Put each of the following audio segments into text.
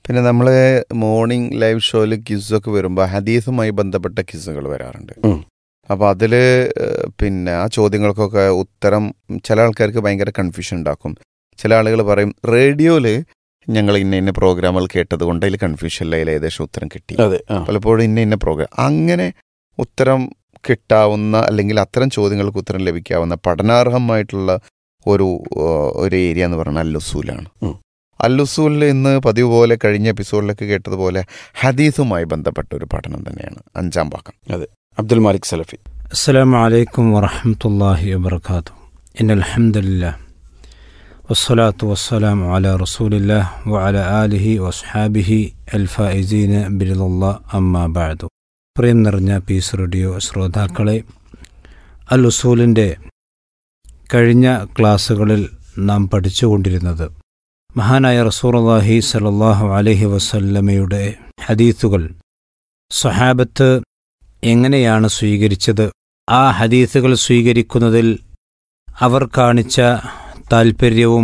പിന്നെ നമ്മൾ morning live ഷോയിൽ ക്വിസൊക്കെ വരുമ്പോൾ ഹദീസുമായി ബന്ധപ്പെട്ട ക്വിസുകൾ വരാറുണ്ട് ഉം. അപ്പോൾ അതിൽ പിന്നെ ആ ചോദ്യങ്ങൾക്കൊക്കെ ഉത്തരം ചില ആൾക്കാർക്ക് ഭയങ്കര കൺഫ്യൂഷൻ ഉണ്ടാക്കും ചില ആളുകൾ പറയും റേഡിയോയിൽ ഞങ്ങൾ ഇന്ന ഇന്ന പ്രോഗ്രാമുകൾ കേട്ടത് കൊണ്ട് അതിൽ കൺഫ്യൂഷൻ ഇല്ല അതിൽ ഏകദേശം ഉത്തരം കിട്ടി അതെ ആ പലപ്പോഴും ഇന്ന ഇന്ന പ്രോഗ്രാം അങ്ങനെ ഉത്തരം കിട്ടാവുന്ന അല്ലെങ്കിൽ അത്തരം ചോദ്യങ്ങൾക്ക് ഉത്തരം ലഭിക്കാവുന്ന പഠനാർഹമായിട്ടുള്ള ഒരു ഏഹ്, ഒരു ഏരിയ എന്ന് പറയുന്നത് അല്ലുസൂലാണ് ഉം. അല്ലുസൂലിൽ ഇന്ന് പതിവ് പോലെ കഴിഞ്ഞ എപ്പിസോഡിലൊക്കെ കേട്ടതുപോലെ ഹദീസുമായി ബന്ധപ്പെട്ട ഒരു പഠനം തന്നെയാണ് അഞ്ചാം ഭാഗം അബ്ദുൽ മാലിക് സലഫി السلام عليكم ورحمة الله وبركاته إن الحمد لله والصلاة والسلام على رسول الله وعلى آله وأصحابه الفائزين برضا الله أما بعد പ്രിയം നിറഞ്ഞ പീസ് റേഡിയോ ശ്രോതാക്കളെ അൽ ഉസൂലിൻ്റെ കഴിഞ്ഞ ക്ലാസ്സുകളിൽ നാം പഠിച്ചുകൊണ്ടിരുന്നത് മഹാനായ റസൂർല്ലാഹി സലല്ലാഹു അലഹി വസല്ലമയുടെ ഹദീസുകൾ സ്വഹാബത്ത് എങ്ങനെയാണ് സ്വീകരിച്ചത് ആ ഹദീസുകൾ സ്വീകരിക്കുന്നതിൽ അവർ കാണിച്ച താൽപ്പര്യവും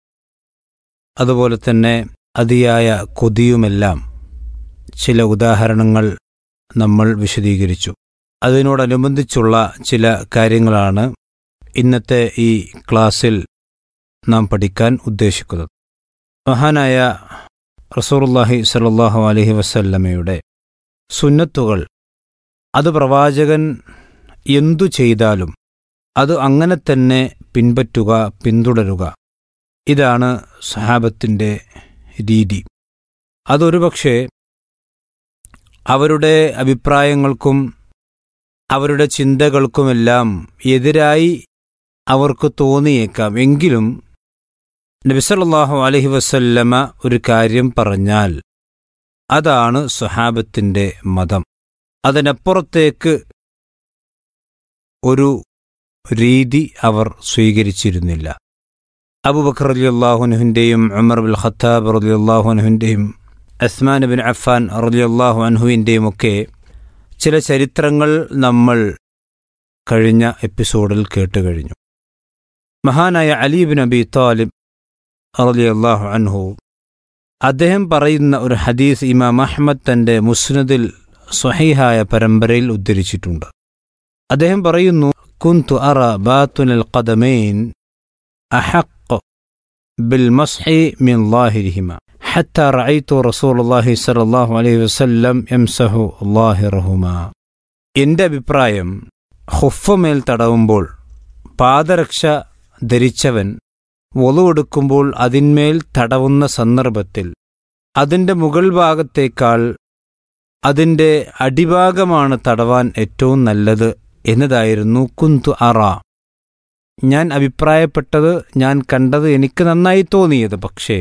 അതുപോലെ തന്നെ അതിയായ കൊതിയുമെല്ലാം ചില ഉദാഹരണങ്ങൾ നമ്മൾ വിശദീകരിച്ചു അതിനോടനുബന്ധിച്ചുള്ള ചില കാര്യങ്ങളാണ് ഇന്നത്തെ ഈ ക്ലാസ്സിൽ നാം പഠിക്കാൻ ഉദ്ദേശിക്കുന്നത് മഹാനായ റസൂറുല്ലാഹി സലാഹു അലഹി വസല്ലമയുടെ സുന്നത്തുകൾ അത് പ്രവാചകൻ എന്തു ചെയ്താലും അത് അങ്ങനെ തന്നെ പിൻപറ്റുക പിന്തുടരുക ഇതാണ് സഹാബത്തിൻ്റെ രീതി അതൊരുപക്ഷെ അവരുടെ അഭിപ്രായങ്ങൾക്കും അവരുടെ ചിന്തകൾക്കുമെല്ലാം എതിരായി അവർക്ക് തോന്നിയേക്കാം എങ്കിലും നബിസല്ലാഹു അലഹി വസല്ലമ ഒരു കാര്യം പറഞ്ഞാൽ അതാണ് സ്വഹാബത്തിൻ്റെ മതം അതിനപ്പുറത്തേക്ക് ഒരു രീതി അവർ സ്വീകരിച്ചിരുന്നില്ല അബുബക്കർ അലി അള്ളാഹുനുഹിൻ്റെയും ഉമർ ബിൽ ഖത്താബ് റലി അള്ളാഹുനുഹിൻ്റെയും അസ്മാൻ ബിൻ അഫാൻ റലി അള്ളാഹു അൻഹുവിൻ്റെയും ഒക്കെ ചില ചരിത്രങ്ങൾ നമ്മൾ കഴിഞ്ഞ എപ്പിസോഡിൽ കേട്ട് കഴിഞ്ഞു മഹാനായ അലി ബിൻ അബി താലിബ് റലി അള്ളാഹു അൻഹു അദ്ദേഹം പറയുന്ന ഒരു ഹദീസ് ഇമാം അഹ്മദ് തൻ്റെ മുസ്നദിൽ സ്വഹീഹായ പരമ്പരയിൽ ഉദ്ധരിച്ചിട്ടുണ്ട് അദ്ദേഹം പറയുന്നു കുന്തു അറ ബാത്തുനൽ ഖദമൈൻ അഹഖ് ബിൽ മസ്ഹി മിൻ ലാഹിരിഹിമ حتى رأيت رسول الله صلى الله عليه وسلم يمسح ظاهرهما എൻ്റെ അഭിപ്രായം ഹുഫമേൽ തടവുമ്പോൾ പാദരക്ഷ ധരിച്ചവൻ വളുവെടുക്കുമ്പോൾ അതിന്മേൽ തടവുന്ന സന്ദർഭത്തിൽ അതിൻ്റെ മുകൾ ഭാഗത്തേക്കാൾ അതിൻ്റെ അടിഭാഗമാണ് തടവാൻ ഏറ്റവും നല്ലത് എന്നതായിരുന്നു കുന്തു അറ ഞാൻ അഭിപ്രായപ്പെട്ടത് ഞാൻ കണ്ടത് എനിക്ക് നന്നായി തോന്നിയത് പക്ഷേ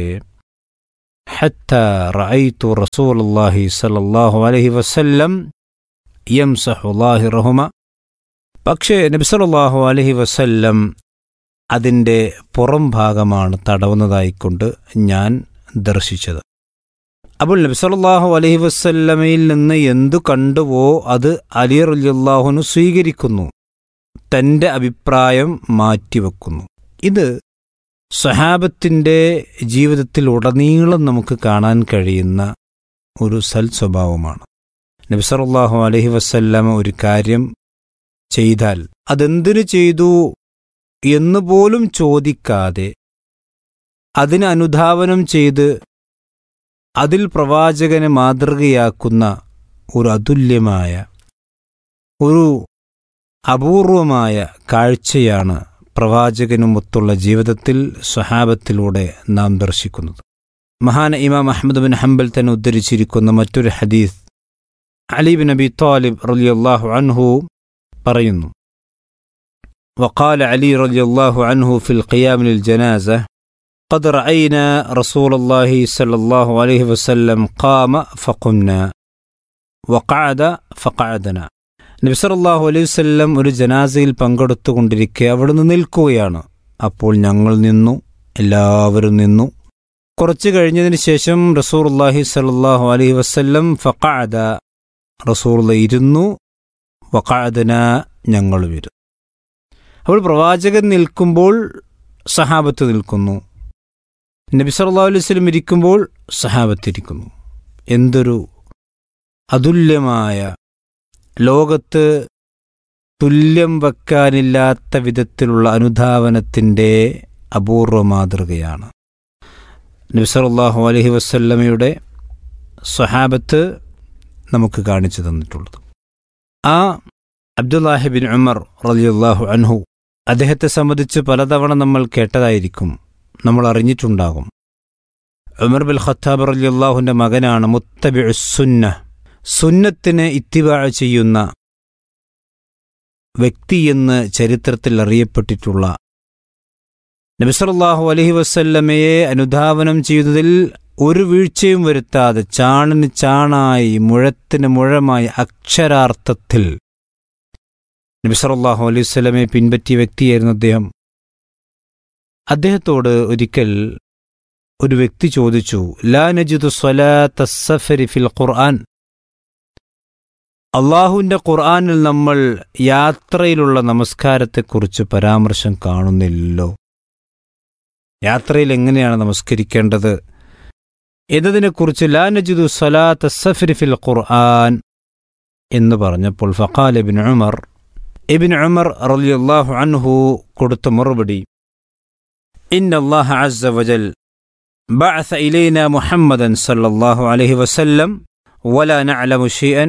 ഹത്ത റഅയ്തു റസൂലുള്ളാഹി സ്വല്ലല്ലാഹു അലൈഹി വസല്ലം യംസഹു ലാഹിറഹുമ പക്ഷേ നബി സല്ലല്ലാഹു അലൈഹി വസല്ലം അതിൻ്റെ പുറം ഭാഗമാണ് തടവുന്നതായിക്കൊണ്ട് ഞാൻ ദർശിച്ചത് അപ്പോൾ നബി സല്ലല്ലാഹു അലൈഹി വസല്ലമയിൽ നിന്ന് എന്തു കണ്ടുവോ അത് അലി റളിയല്ലാഹുനു സ്വീകരിക്കുന്നു തൻ്റെ അഭിപ്രായം മാറ്റിവെക്കുന്നു ഇത് സഹാബത്തിൻ്റെ ജീവിതത്തിൽ ഉടനീളം നമുക്ക് കാണാൻ കഴിയുന്ന ഒരു സൽ സ്വഭാവമാണ് നബി സല്ലല്ലാഹു അലൈഹി വസല്ലമ ഒരു കാര്യം ചെയ്താൽ അതെന്തിനു ചെയ്തു എന്നുപോലും ചോദിക്കാതെ അതിന് അനുധാവനം ചെയ്ത് അതിൽ പ്രവാചകനെ മാതൃകയാക്കുന്ന ഒരു അതുല്യമായ ഒരു അപൂർവമായ കാഴ്ചയാണ് പ്രവാചകനുമൊത്തുള്ള ജീവിതത്തിൽ സ്വഹാബത്തിലൂടെ നാം ദർശിക്കുന്നത് മഹാന ഇമാം അഹമ്മദ് ബിൻ ഹംബൽ തന്നെ ഉദ്ധരിച്ചിരിക്കുന്ന മറ്റൊരു ഹദീസ് അലി ബിൻ അബി താലിബ് റളിയല്ലാഹു അൻഹു പറയുന്നു وقال علي رضي الله عنه في القيام للجنازة قد رأينا رسول الله صلى الله عليه وسلم قام فقمنا وقعد فقعدنا നബി സല്ലല്ലാഹു അലൈഹി വസല്ലം ഒരു ജനാസയിൽ പങ്കെടുത്തുകൊണ്ടിരിക്കെ അവിടുന്ന് നിൽക്കുകയാണ് അപ്പോൾ ഞങ്ങൾ നിന്നു എല്ലാവരും നിന്നു കുറച്ചു കഴിഞ്ഞതിന് ശേഷം റസൂർല്ലാഹി സല്ലല്ലാഹു അലൈഹി വസല്ലം ഫഖഅദ റസൂർല ഇരുന്നു വഖഅദന ഞങ്ങളും ഇരുന്നു അപ്പോൾ പ്രവാചകൻ നിൽക്കുമ്പോൾ സഹാബത്ത് നിൽക്കുന്നു നബി സല്ലല്ലാഹു അലൈഹി വസല്ലം ഇരിക്കുമ്പോൾ സഹാബത്തിരിക്കുന്നു എന്തൊരു അതുല്യമായ ലോകത്ത് തുല്യം വെക്കാനില്ലാത്ത വിധത്തിലുള്ള അനുധാവനത്തിൻ്റെ അപൂർവ മാതൃകയാണ് നബി സല്ലല്ലാഹു അലൈഹി വസല്ലമയുടെ സ്വഹാബത്ത് നമുക്ക് കാണിച്ചു തന്നിട്ടുള്ളത് ആ അബ്ദുല്ലാഹിബിൻ ഉമർ റളിയല്ലാഹു അൻഹു അദ്ദേഹത്തെ സംബന്ധിച്ച് പലതവണ നമ്മൾ കേട്ടതായിരിക്കും നമ്മൾ അറിഞ്ഞിട്ടുണ്ടാകും ഉമർ ബിൽ ഖത്താബ് റളിയല്ലാഹുവിൻ്റെ മകനാണ് മുത്തബി സുന്ന സുന്നത്തിന് ഇത്തിബാ ചെയ്യുന്ന വ്യക്തിയെന്ന് ചരിത്രത്തിൽ അറിയപ്പെട്ടിട്ടുള്ള നബിസല്ലാഹു അലഹി വസല്ലമയെ അനുധാവനം ചെയ്തതിൽ ഒരു വീഴ്ചയും വരുത്താതെ ചാണിന് ചാണായി മുഴത്തിന് മുഴമായി അക്ഷരാർത്ഥത്തിൽ നബിസല്ലാഹു അലൈഹി വസ്ലമയെ പിൻപറ്റിയ വ്യക്തിയായിരുന്നു അദ്ദേഹം അദ്ദേഹത്തോട് ഒരിക്കൽ ഒരു വ്യക്തി ചോദിച്ചു ലാ നജിദു സ്വലാത്ത സഫരി ഫിൽ ഖുർആൻ അള്ളാഹുവിൻ്റെ ഖുർആനിൽ നമ്മൾ യാത്രയിലുള്ള നമസ്കാരത്തെക്കുറിച്ച് പരാമർശം കാണുന്നില്ലല്ലോ യാത്രയിൽ എങ്ങനെയാണ് നമസ്കരിക്കേണ്ടത് എന്നതിനെക്കുറിച്ച് ലാ നജിദു സ്വലാത്ത സഫരി ഫിൽ ഖുർആൻ എന്ന് പറഞ്ഞപ്പോൾ ഫഖാൽ ഇബിൻ ഉമർ ഇബിൻ ഉമർ റളിയല്ലാഹു അൻഹു കൊടുത്ത മറുപടി ഇന്ന അല്ലാഹ അസ്സ വജൽ بعث إلينا محمدا صلى الله عليه وسلم ولا نعلم شيئا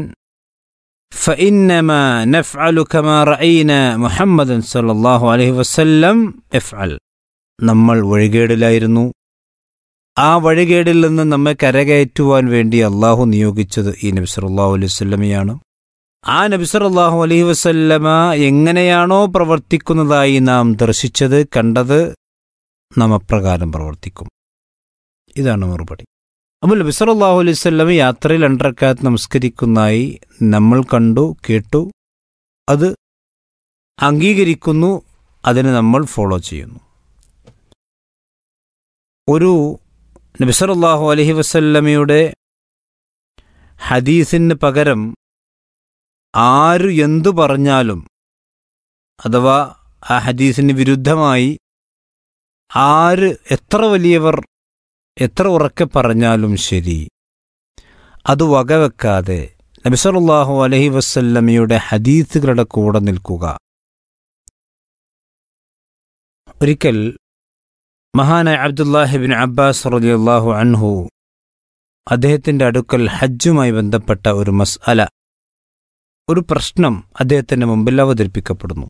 فإنما نفعل كما رأينا محمدا صلى الله عليه وسلم افعل നമ്മൾ വഴികേടിലായിരുന്നു ആ വഴികേടിൽ നിന്ന് നമ്മെ കരകയറ്റുവാൻ വേണ്ടി അള്ളാഹു നിയോഗിച്ചത് ഈ നബി സല്ലല്ലാഹു അലൈഹി വസല്ലമയാണ് ആ നബി സല്ലല്ലാഹു അലൈഹി വസല്ലമ എങ്ങനെയാണോ പ്രവർത്തിക്കുന്നതായി നാം ദർശിച്ചത് കണ്ടത് നാം അപ്രകാരം പ്രവർത്തിക്കും ഇതാണ് മറുപടി അപ്പോൾ നബി സല്ലല്ലാഹു അലൈഹി വസല്ലമ യാത്രയിൽ രണ്ടരക്കാത്ത് നമസ്കരിക്കുന്നതായി നമ്മൾ കണ്ടു കേട്ടു അത് അംഗീകരിക്കുന്നു അതിനെ നമ്മൾ ഫോളോ ചെയ്യുന്നു ഒരു നബിസറല്ലാഹു അലഹി വസല്ലമയുടെ ഹദീസിന് പകരം ആര് എന്തു പറഞ്ഞാലും അഥവാ ആ ഹദീസിന് വിരുദ്ധമായി ആര് എത്ര വലിയവർ എത്ര ഉറക്കെ പറഞ്ഞാലും ശരി അത് വകവെക്കാതെ നബിസറല്ലാഹു അലഹി വസല്ലമയുടെ ഹദീസുകളുടെ കൂടെ നിൽക്കുക ഒരിക്കൽ മഹാനായ അബ്ദുല്ലാഹിബിൻ അബ്ബാസ് റളിയല്ലാഹു അൻഹു അദ്ദേഹത്തിൻ്റെ അടുക്കൽ ഹജ്ജുമായി ബന്ധപ്പെട്ട ഒരു മസ്അല ഒരു പ്രശ്നം അദ്ദേഹത്തിൻ്റെ മുമ്പിൽ അവതരിപ്പിക്കപ്പെടുന്നു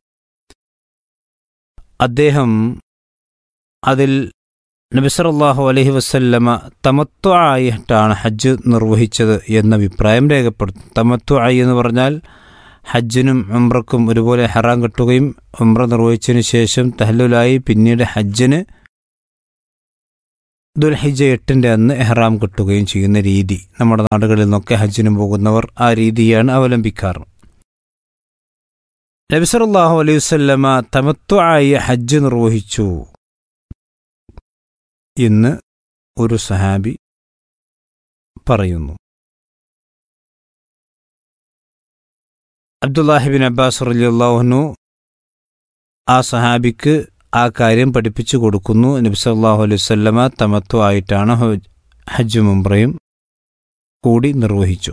അദ്ദേഹം അതിൽ നബിസറല്ലാഹു അലഹി വസല്ലമ തമത്വ ആയിട്ടാണ് ഹജ്ജ് നിർവഹിച്ചത് എന്ന അഭിപ്രായം രേഖപ്പെടുത്തും തമത്വ ആയി എന്ന് പറഞ്ഞാൽ ഹജ്ജിനും ഉംറക്കും ഒരുപോലെ ഹറാം കെട്ടുകയും ഉംറ നിർവഹിച്ചതിന് ശേഷം തഹല്ലുലായി പിന്നീട് ഹജ്ജിന് ദുൽഹിജ എട്ടിൻ്റെ അന്ന് എഹ്റാം കെട്ടുകയും ചെയ്യുന്ന രീതി നമ്മുടെ നാടുകളിൽ നിന്നൊക്കെ ഹജ്ജിന് പോകുന്നവർ ആ രീതിയാണ് അവലംബിക്കാറ് നബിസറല്ലാഹു അലൈഹി വസല്ലമ തമത്വമായി ഹജ്ജ് നിർവഹിച്ചു എന്ന് ഒരു സഹാബി പറയുന്നു അബ്ദുല്ലാഹിബിൻ അബ്ബാസ് റലിയല്ലാഹുനു ആ സഹാബിക്ക് ആ കാര്യം പഠിപ്പിച്ചു കൊടുക്കുന്നു നബി സല്ലല്ലാഹു അലൈഹി വസല്ലമ തമത്വ ആയിട്ടാണ് ഹജ്ജ് മുംറയും കൂടി നിർവഹിച്ചു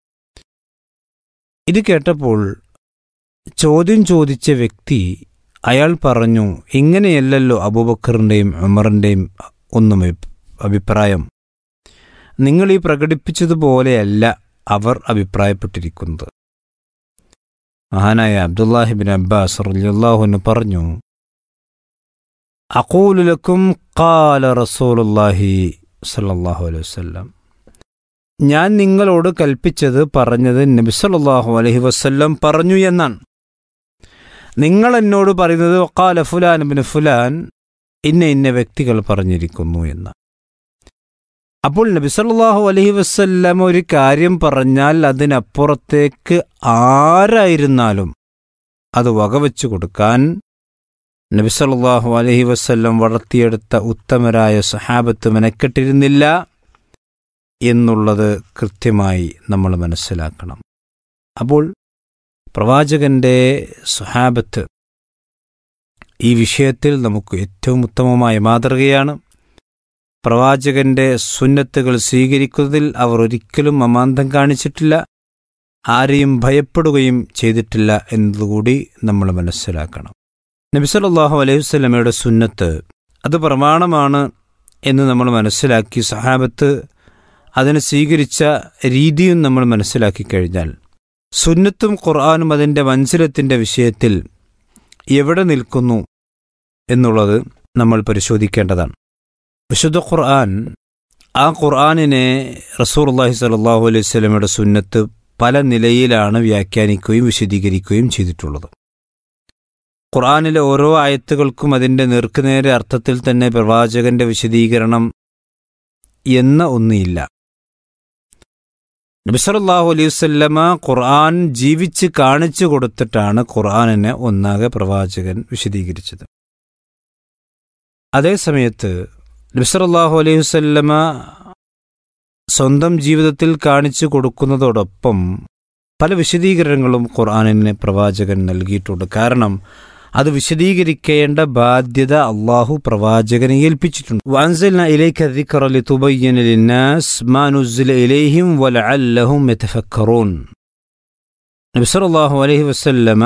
ഇത് കേട്ടപ്പോൾ ചോദ്യം ചോദിച്ച വ്യക്തി അയാൾ പറഞ്ഞു ഇങ്ങനെയല്ലല്ലോ അബൂബക്കറിൻ്റെയും ഉമറിൻ്റെയും ഒന്നും അഭിപ്രായം നിങ്ങൾ ഈ പ്രകടിപ്പിച്ചതുപോലെയല്ല അവർ അഭിപ്രായപ്പെട്ടിരിക്കുന്നത് മഹാനായ അബ്ദുല്ലാഹിബിൻ അബ്ബാസ് റളിയല്ലാഹുവിന് പറഞ്ഞു അക്കൂലുലക്കും കാല റസൂലുല്ലാഹി സല്ലല്ലാഹു അലൈഹി വസല്ലം ഞാൻ നിങ്ങളോട് കൽപ്പിച്ചത് പറഞ്ഞത് നബി സല്ലല്ലാഹു അലൈഹി വസല്ലം പറഞ്ഞു എന്നാണ് നിങ്ങൾ എന്നോട് പറയുന്നത് കാല ഫുലാൻ ബിൻ ഫുലാൻ ഇന്ന ഇന്ന വ്യക്തികൾ പറഞ്ഞിരിക്കുന്നു എന്ന് അപ്പോൾ നബി സല്ലല്ലാഹു അലൈഹി വസല്ലം ഒരു കാര്യം പറഞ്ഞാൽ അതിനപ്പുറത്തേക്ക് ആരായിരുന്നാലും അത് വകവെച്ചു കൊടുക്കാൻ നബി സല്ലല്ലാഹു അലൈഹി വസല്ലം വളർത്തിയെടുത്ത ഉത്തമരായ സഹാബത്ത് മെനക്കെട്ടിരുന്നില്ല എന്നുള്ളത് കൃത്യമായി നമ്മൾ മനസ്സിലാക്കണം അപ്പോൾ പ്രവാചകന്റെ സഹാബത്ത് ഈ വിഷയത്തിൽ നമുക്ക് ഏറ്റവും ഉത്തമമായ മാതൃകയാണ് പ്രവാചകന്റെ സുന്നത്തുകൾ സ്വീകരിക്കുന്നതിൽ അവർ ഒരിക്കലും അമാന്തം കാണിച്ചിട്ടില്ല ആരെയും ഭയപ്പെടുകയും ചെയ്തിട്ടില്ല എന്നതുകൂടി നമ്മൾ മനസ്സിലാക്കണം നബിസല്ലാഹു അലൈഹി വസ്ലമയുടെ സുന്നത്ത് അത് പ്രമാണമാണ് എന്ന് നമ്മൾ മനസ്സിലാക്കി സഹാബത്ത് അതിനെ സ്വീകരിച്ച രീതിയും നമ്മൾ മനസ്സിലാക്കി കഴിഞ്ഞാൽ സുന്നത്തും ഖുർആാനും അതിൻ്റെ മൻസിലത്തിൻ്റെ വിഷയത്തിൽ എവിടെ നിൽക്കുന്നു എന്നുള്ളത് നമ്മൾ പരിശോധിക്കേണ്ടതാണ് വിശുദ്ധ ഖുർആൻ ആ ഖുർആാനിനെ റസൂർ അള്ളാഹി സലാഹു അലൈഹി സ്വലമയുടെ സുന്നത്ത് പല നിലയിലാണ് വ്യാഖ്യാനിക്കുകയും വിശദീകരിക്കുകയും ചെയ്തിട്ടുള്ളത് ഖുർആാനിലെ ഓരോ ആയത്തുകൾക്കും അതിൻ്റെ നേർക്കുനേരെ അർത്ഥത്തിൽ തന്നെ പ്രവാചകന്റെ വിശദീകരണം എന്ന ഒന്നില്ല നബിസറല്ലാഹു അലൈഹി വല്ലമ ഖുർആൻ ജീവിച്ച് കാണിച്ചു കൊടുത്തിട്ടാണ് ഖുർആാനിനെ ഒന്നാകെ പ്രവാചകൻ വിശദീകരിച്ചത് അതേസമയത്ത് നബിസറല്ലാഹു അലൈഹി വല്ലമ സ്വന്തം ജീവിതത്തിൽ കാണിച്ചു കൊടുക്കുന്നതോടൊപ്പം പല വിശദീകരണങ്ങളും ഖുർആാനിന് പ്രവാചകൻ നൽകിയിട്ടുണ്ട് കാരണം അത് വിശദീകരിക്കേണ്ട ബാധ്യത അള്ളാഹു പ്രവാചകനെ ഏൽപ്പിച്ചിട്ടുണ്ട് വാൻസൽന ഇലൈക الذكر لتبين للناس ما نزل إليهم ولعلهم يتفكرون നബി സല്ലല്ലാഹു അലൈഹി വസല്ലമ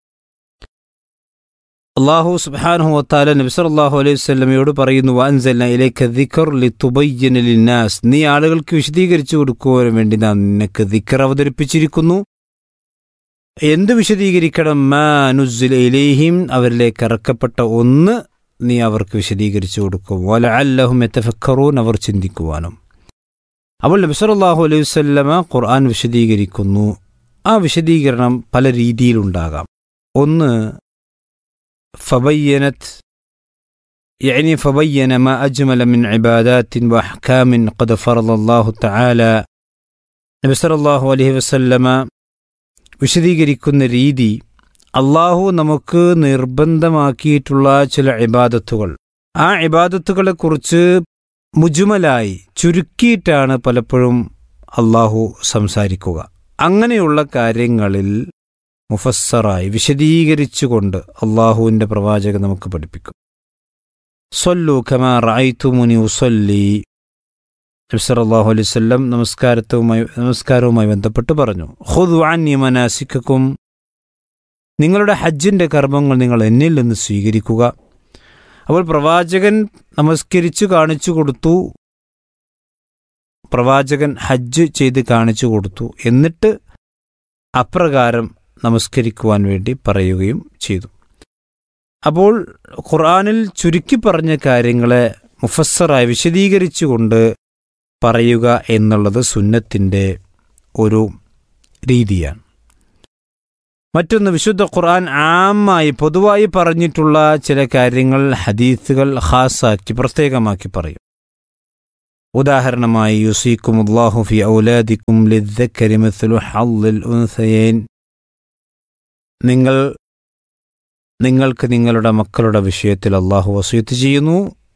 അള്ളാഹു സുബ്ഹാനഹു വതആല നബി സല്ലല്ലാഹു അലൈഹി വസല്ലമയോട് പറയുന്നു വാൻസൽന ഇലൈക الذكر لتبين للناس നീ ആളുകൾക്ക് വിശദീകരിച്ചു കൊടുക്കുവാൻ വേണ്ടി നാം നിനക്ക് ദിക്കർ അവതരിപ്പിച്ചിരിക്കുന്നു എന്ത് വിശദീകരിക്കണം മാനുസിൽ ഇലേഹിം അവരിലേക്ക് ഇറക്കപ്പെട്ട ഒന്ന് നീ അവർക്ക് വിശദീകരിച്ചു കൊടുക്കും വല അല്ലഹും എത്തഫക്കറൂൻ അവർ ചിന്തിക്കുവാനും അപ്പോൾ നബിസറല്ലാഹു അലൈഹി വല്ലമ ഖുർആൻ വിശദീകരിക്കുന്നു ആ വിശദീകരണം പല രീതിയിലുണ്ടാകാം ഒന്ന് ഫബയ്യനത്ത് يعني فبين ما أجمل من عبادات وأحكام قد فرض الله تعالى നബി സല്ലല്ലാഹു അലൈഹി വസല്ലമ വിശദീകരിക്കുന്ന രീതി അള്ളാഹു നമുക്ക് നിർബന്ധമാക്കിയിട്ടുള്ള ചില ഇബാദത്തുകൾ ആ ഇബാദത്തുകളെക്കുറിച്ച് മുജുമലായി ചുരുക്കിയിട്ടാണ് പലപ്പോഴും അള്ളാഹു സംസാരിക്കുക അങ്ങനെയുള്ള കാര്യങ്ങളിൽ മുഫസ്സറായി വിശദീകരിച്ചുകൊണ്ട് അള്ളാഹുവിൻ്റെ പ്രവാചകൻ നമുക്ക് പഠിപ്പിക്കും സൊല്ലു ഖമാ റായിത്തുമുനി ഉസല്ലി നബ്സറല്ലാഹു അലൈഹി വസല്ലം നമസ്കാരത്തുമായി നമസ്കാരവുമായി ബന്ധപ്പെട്ട് പറഞ്ഞു ഖുദു അന്നി മനാസിക്കും നിങ്ങളുടെ ഹജ്ജിന്റെ കർമ്മങ്ങൾ നിങ്ങൾ എന്നിൽ നിന്ന് സ്വീകരിക്കുക അപ്പോൾ പ്രവാചകൻ നമസ്കരിച്ചു കാണിച്ചു കൊടുത്തു പ്രവാചകൻ ഹജ്ജ് ചെയ്ത് കാണിച്ചു കൊടുത്തു എന്നിട്ട് അപ്രകാരം നമസ്കരിക്കുവാൻ വേണ്ടി പറയുകയും ചെയ്തു അപ്പോൾ ഖുർആനിൽ ചുരുക്കി പറഞ്ഞ കാര്യങ്ങളെ മുഫസ്സറായി വിശദീകരിച്ചുകൊണ്ട് പറയുക എന്നുള്ളത് സുന്നത്തിൻ്റെ ഒരു രീതിയാണ് മറ്റൊന്ന് വിശുദ്ധ ഖുർആൻ ആമായി പൊതുവായി പറഞ്ഞിട്ടുള്ള ചില കാര്യങ്ങൾ ഹദീസുകൾ ഖാസാക്കി പ്രത്യേകമാക്കി പറയും ഉദാഹരണമായി യുസീക്കും അള്ളാഹു ഫി ഔലാദിക്കും ലിദ്ദക്കരി മിസ്ലു ഹള്ളിൽ ഉൻസയൈൻ നിങ്ങൾ നിങ്ങൾക്ക് നിങ്ങളുടെ മക്കളുടെ വിഷയത്തിൽ അള്ളാഹു വസീത്ത് ചെയ്യുന്നു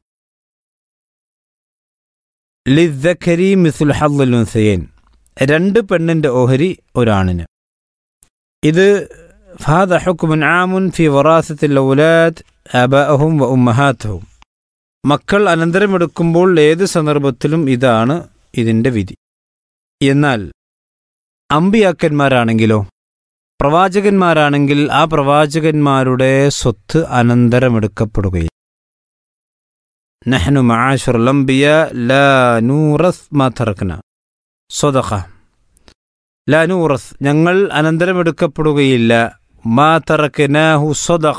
ലിദ്ദക്കരി മിസുൽ ഹള്ളിൽ ഉൻസയൈൻ രണ്ട് പെണ്ണിന്റെ ഓഹരി ഒരാണിന് ഇത് ഫാദ ഹുക്കുമുൻ ആമുൻ ഫി വറാസത്തിൽ ഔലാദ് അബഅഹും വ ഉമ്മഹാത്തഹും മക്കൾ അനന്തരമെടുക്കുമ്പോൾ ഏത് സന്ദർഭത്തിലും ഇതാണ് ഇതിന്റെ വിധി എന്നാൽ അമ്പിയാക്കന്മാരാണെങ്കിലോ പ്രവാചകന്മാരാണെങ്കിൽ ആ പ്രവാചകന്മാരുടെ സ്വത്ത് അനന്തരമെടുക്കപ്പെടുകയില്ല നഹ്നു മആശർ ലംബിയ ലാ നൂറസ് മാ തറക്ന സ്വതഖ ലാ നൂറസ് ഞങ്ങൾ അനന്തരമെടുക്കപ്പെടുകയില്ല മാ തറക്കനാഹു സ്വതഖ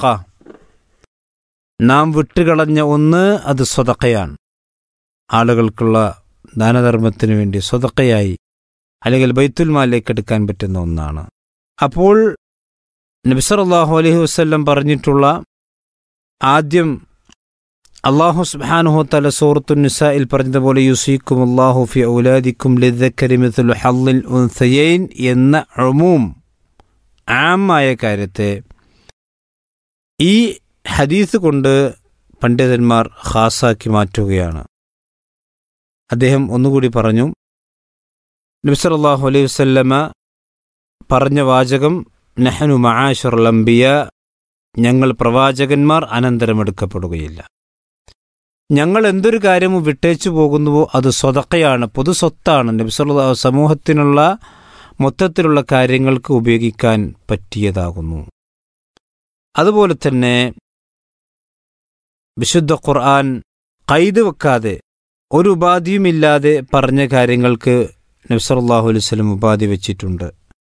നാം വിട്ടുകളഞ്ഞ ഒന്ന് അത് സ്വതക്കയാണ് ആളുകൾക്കുള്ള ദാനധർമ്മത്തിനു വേണ്ടി സ്വതക്കയായി അല്ലെങ്കിൽ ബൈത്തുൽ മാലിലേക്ക് എടുക്കാൻ പറ്റുന്ന ഒന്നാണ് അപ്പോൾ നബിസറല്ലാഹു അലൈഹി വസ്ല്ലം പറഞ്ഞിട്ടുള്ള ആദ്യം അള്ളാഹു സുബ്ഹാനഹു തല സൂറത്തു നിസായിൽ പറഞ്ഞതുപോലെ യുസീക്കും അള്ളാഹു ഫി ഔലാദിക്കും ലിദ്ദക്കരിമിത്തുൽ ഹള്ളിൽ ഉൻസയൈൻ എന്ന അമൂം ആമായ കാര്യത്തെ ഈ ഹദീസ് കൊണ്ട് പണ്ഡിതന്മാർ ഖാസാക്കി മാറ്റുകയാണ് അദ്ദേഹം ഒന്നുകൂടി പറഞ്ഞു നബിസറല്ലാഹു അലൈഹി വസല്ലമ പറഞ്ഞ വാചകം നഹനു മആഷർ ലംബിയ ഞങ്ങൾ പ്രവാചകന്മാർ അനന്തരമെടുക്കപ്പെടുകയില്ല ഞങ്ങൾ എന്തൊരു കാര്യവും വിട്ടേച്ചു പോകുന്നുവോ അത് സ്വതക്കയാണ് പൊതു സ്വത്താണ് നബിസ്വല്ല സമൂഹത്തിനുള്ള മൊത്തത്തിലുള്ള കാര്യങ്ങൾക്ക് ഉപയോഗിക്കാൻ പറ്റിയതാകുന്നു അതുപോലെ തന്നെ വിശുദ്ധ ഖുർആൻ കൈത് വെക്കാതെ ഒരു ഉപാധിയുമില്ലാതെ പറഞ്ഞ കാര്യങ്ങൾക്ക് നബ്സല്ലാഹു അലൈഹി സ്വലം ഉപാധി വെച്ചിട്ടുണ്ട്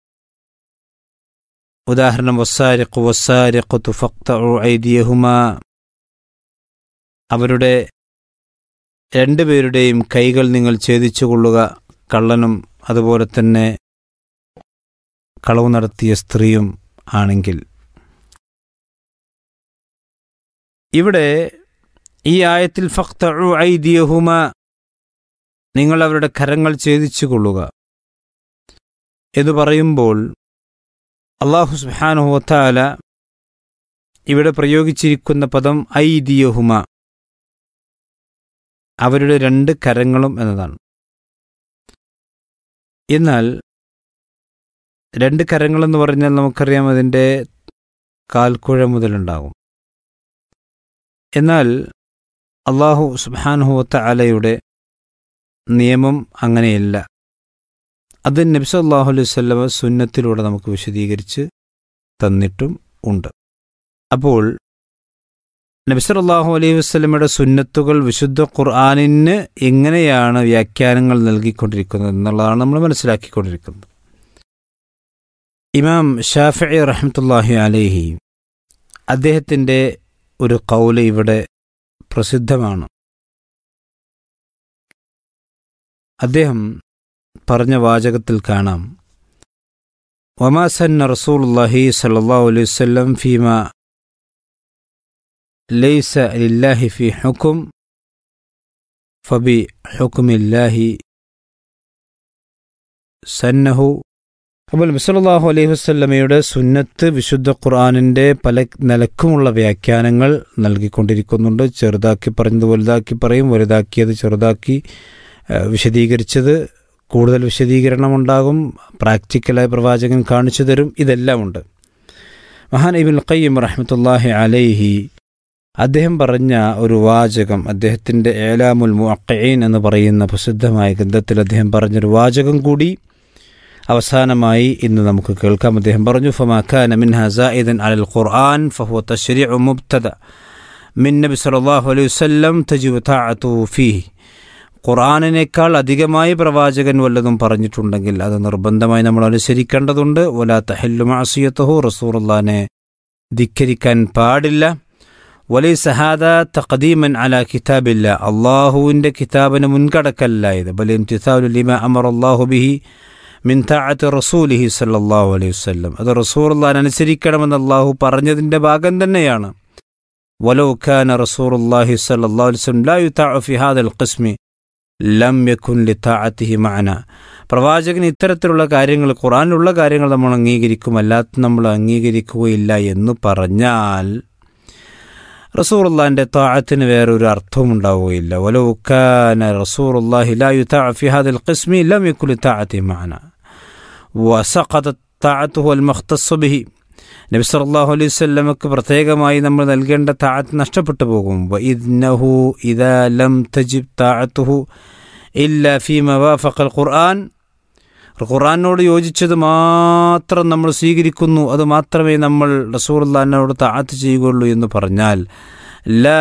ഉദാഹരണം വസ്സാരിഖു വസ്സാരിഖത്തു ഫക്തഉ ഐദിയഹുമ അവരുടെ രണ്ടുപേരുടെയും കൈകൾ നിങ്ങൾ ഛേദിച്ചുകൊള്ളുക കള്ളനും അതുപോലെ തന്നെ കളവ് നടത്തിയ സ്ത്രീയും ആണെങ്കിൽ ഇവിടെ ഈ ആയത്തിൽ ഫക്തഉ ഐദിയഹുമ നിങ്ങൾ അവരുടെ കരങ്ങൾ ഛേദിച്ചു കൊള്ളുക എന്ന് പറയുമ്പോൾ അള്ളാഹു സുബാനുഹോത്താല ഇവിടെ പ്രയോഗിച്ചിരിക്കുന്ന പദം ഐദിയഹുമ അവരുടെ രണ്ട് കരങ്ങളും എന്നതാണ് എന്നാൽ രണ്ട് കരങ്ങളെന്ന് പറഞ്ഞാൽ നമുക്കറിയാം അതിൻ്റെ കാൽക്കുഴ മുതലുണ്ടാകും എന്നാൽ അള്ളാഹു സുബാനുഹുവത്ത അലയുടെ നിയമം അങ്ങനെയല്ല അത് നബ്സ് അള്ളാഹു അലൈഹി സ്വല്ലമ സുന്നത്തിലൂടെ നമുക്ക് വിശദീകരിച്ച് തന്നിട്ടും ഉണ്ട് അപ്പോൾ നബ്സർ അള്ളാഹു അലൈഹി വസ്ലമയുടെ സുന്നത്തുകൾ വിശുദ്ധ ഖുർആാനിന് എങ്ങനെയാണ് വ്യാഖ്യാനങ്ങൾ നൽകിക്കൊണ്ടിരിക്കുന്നത് എന്നുള്ളതാണ് നമ്മൾ മനസ്സിലാക്കിക്കൊണ്ടിരിക്കുന്നത് ഇമാം ഷാഫി റഹ്മത്തുല്ലാഹി അലൈഹി അദ്ദേഹത്തിൻ്റെ ഒരു കൗല് ഇവിടെ പ്രസിദ്ധമാണ് അദ്ദേഹം പറഞ്ഞ വാചകത്തിൽ കാണാം വമാ സന്ന റസൂലുള്ളാഹി സല്ലല്ലാഹു അലൈഹി വസല്ലം ഫീമ ലൈസ ലില്ലാഹി ഫി ഹുക്കും ഫബി ഹുക്കുമില്ലാഹി സന്നഹു അപ്പോൾ മിസലാഹു അലൈഹി വസ്ല്ലമയുടെ സുന്നത്ത് വിശുദ്ധ ഖുർആാനിൻ്റെ പല നിലക്കുമുള്ള വ്യാഖ്യാനങ്ങൾ നൽകിക്കൊണ്ടിരിക്കുന്നുണ്ട് ചെറുതാക്കി പറഞ്ഞത് വലുതാക്കി പറയും വലുതാക്കിയത് ചെറുതാക്കി വിശദീകരിച്ചത് കൂടുതൽ വിശദീകരണമുണ്ടാകും പ്രാക്ടിക്കലായി പ്രവാചകൻ കാണിച്ചു തരും ഇതെല്ലാമുണ്ട് മഹാൻ ഇബിൻ ഖയ്യം റഹ്മത്തുല്ലാഹി അലൈഹി അദ്ദേഹം പറഞ്ഞ ഒരു വാചകം അദ്ദേഹത്തിൻ്റെ ഏലാമുൽ മുഅഖീൻ എന്ന് പറയുന്ന പ്രസിദ്ധമായ ഗ്രന്ഥത്തിൽ അദ്ദേഹം പറഞ്ഞൊരു വാചകം കൂടി അവസാനമായി ഇന്ന് നമുക്ക് കേൾക്കാം അദ്ദേഹം പറഞ്ഞു ഫമാഖാന മിൻ ഹസായിദൻ അലൽ ഖുർആൻ ഫഹുവ തശ്രീഉ മുബ്തദ മിൻ നബി സല്ലല്ലാഹു അലൈഹി വസല്ലം തജിബു തഅതു ഫീഹി ഖുർആാനിനേക്കാൾ അധികമായി പ്രവാചകൻ വല്ലതും പറഞ്ഞിട്ടുണ്ടെങ്കിൽ അത് നിർബന്ധമായി നമ്മൾ അനുസരിക്കേണ്ടതുണ്ട് വലാ തഹല്ലു മാസിയത്തഹു റസൂറുല്ലാനെ ധിക്കരിക്കാൻ പാടില്ല വലി സഹാദ തഖദീമൻ അല കിതാബില്ല അള്ളാഹുവിൻ്റെ കിതാബിന് മുൻകടക്കല്ല ഇത് ബലിം തിസാലുലിമ അമർ അള്ളാഹു ബിഹി മിൻ താഅത്ത് റസൂലിഹി സല്ലല്ലാഹു അലൈഹി വസല്ലം അത് റസൂറുല്ലാൻ അനുസരിക്കണമെന്ന് അള്ളാഹു പറഞ്ഞതിൻ്റെ ഭാഗം തന്നെയാണ് ولو كان رسول الله صلى الله عليه وسلم لا يطاع في هذا القسم ലം യക്കുൻ ലിത്താഅത്തിഹി മഅന പ്രവാചകൻ ഇത്തരത്തിലുള്ള കാര്യങ്ങൾ ഖുറാനിലുള്ള കാര്യങ്ങൾ നമ്മൾ അംഗീകരിക്കും അല്ലാത്ത നമ്മൾ അംഗീകരിക്കുകയില്ല എന്ന് പറഞ്ഞാൽ റസൂറുല്ലാന്റെ താഴത്തിന് വേറൊരു അർത്ഥവും ഉണ്ടാവുകയില്ല വലൗക്കാന റസൂറുല്ലാഹി ലാ യുതാഅ ഫി ഹാദിൽ ഖിസ്മി ലം യക്കുൻ ലിത്താഅത്തി മഅന വസഖത താഅത്തുഹു അൽ മഖ്തസ്സു ബിഹി നബി സല്ലല്ലാഹു അലൈഹി വസല്ലമക്ക് പ്രത്യേകമായി നമ്മൾ നൽകേണ്ട താഅത്ത് നഷ്ടപ്പെട്ടു പോകും വഇദ്നഹു ഇദാ ലം തജിബ് താഅത്തുഹു ഇല്ല ഫീ മവാഫഖൽ ഖുർആൻ ഖുർആനോട് യോജിച്ചത് മാത്രം നമ്മൾ സ്വീകരിക്കുന്നു അത് മാത്രമേ നമ്മൾ റസൂലുള്ളാഹിനോട് താഅത്ത് ചെയ്യുകയുള്ളൂ എന്ന് പറഞ്ഞാൽ ല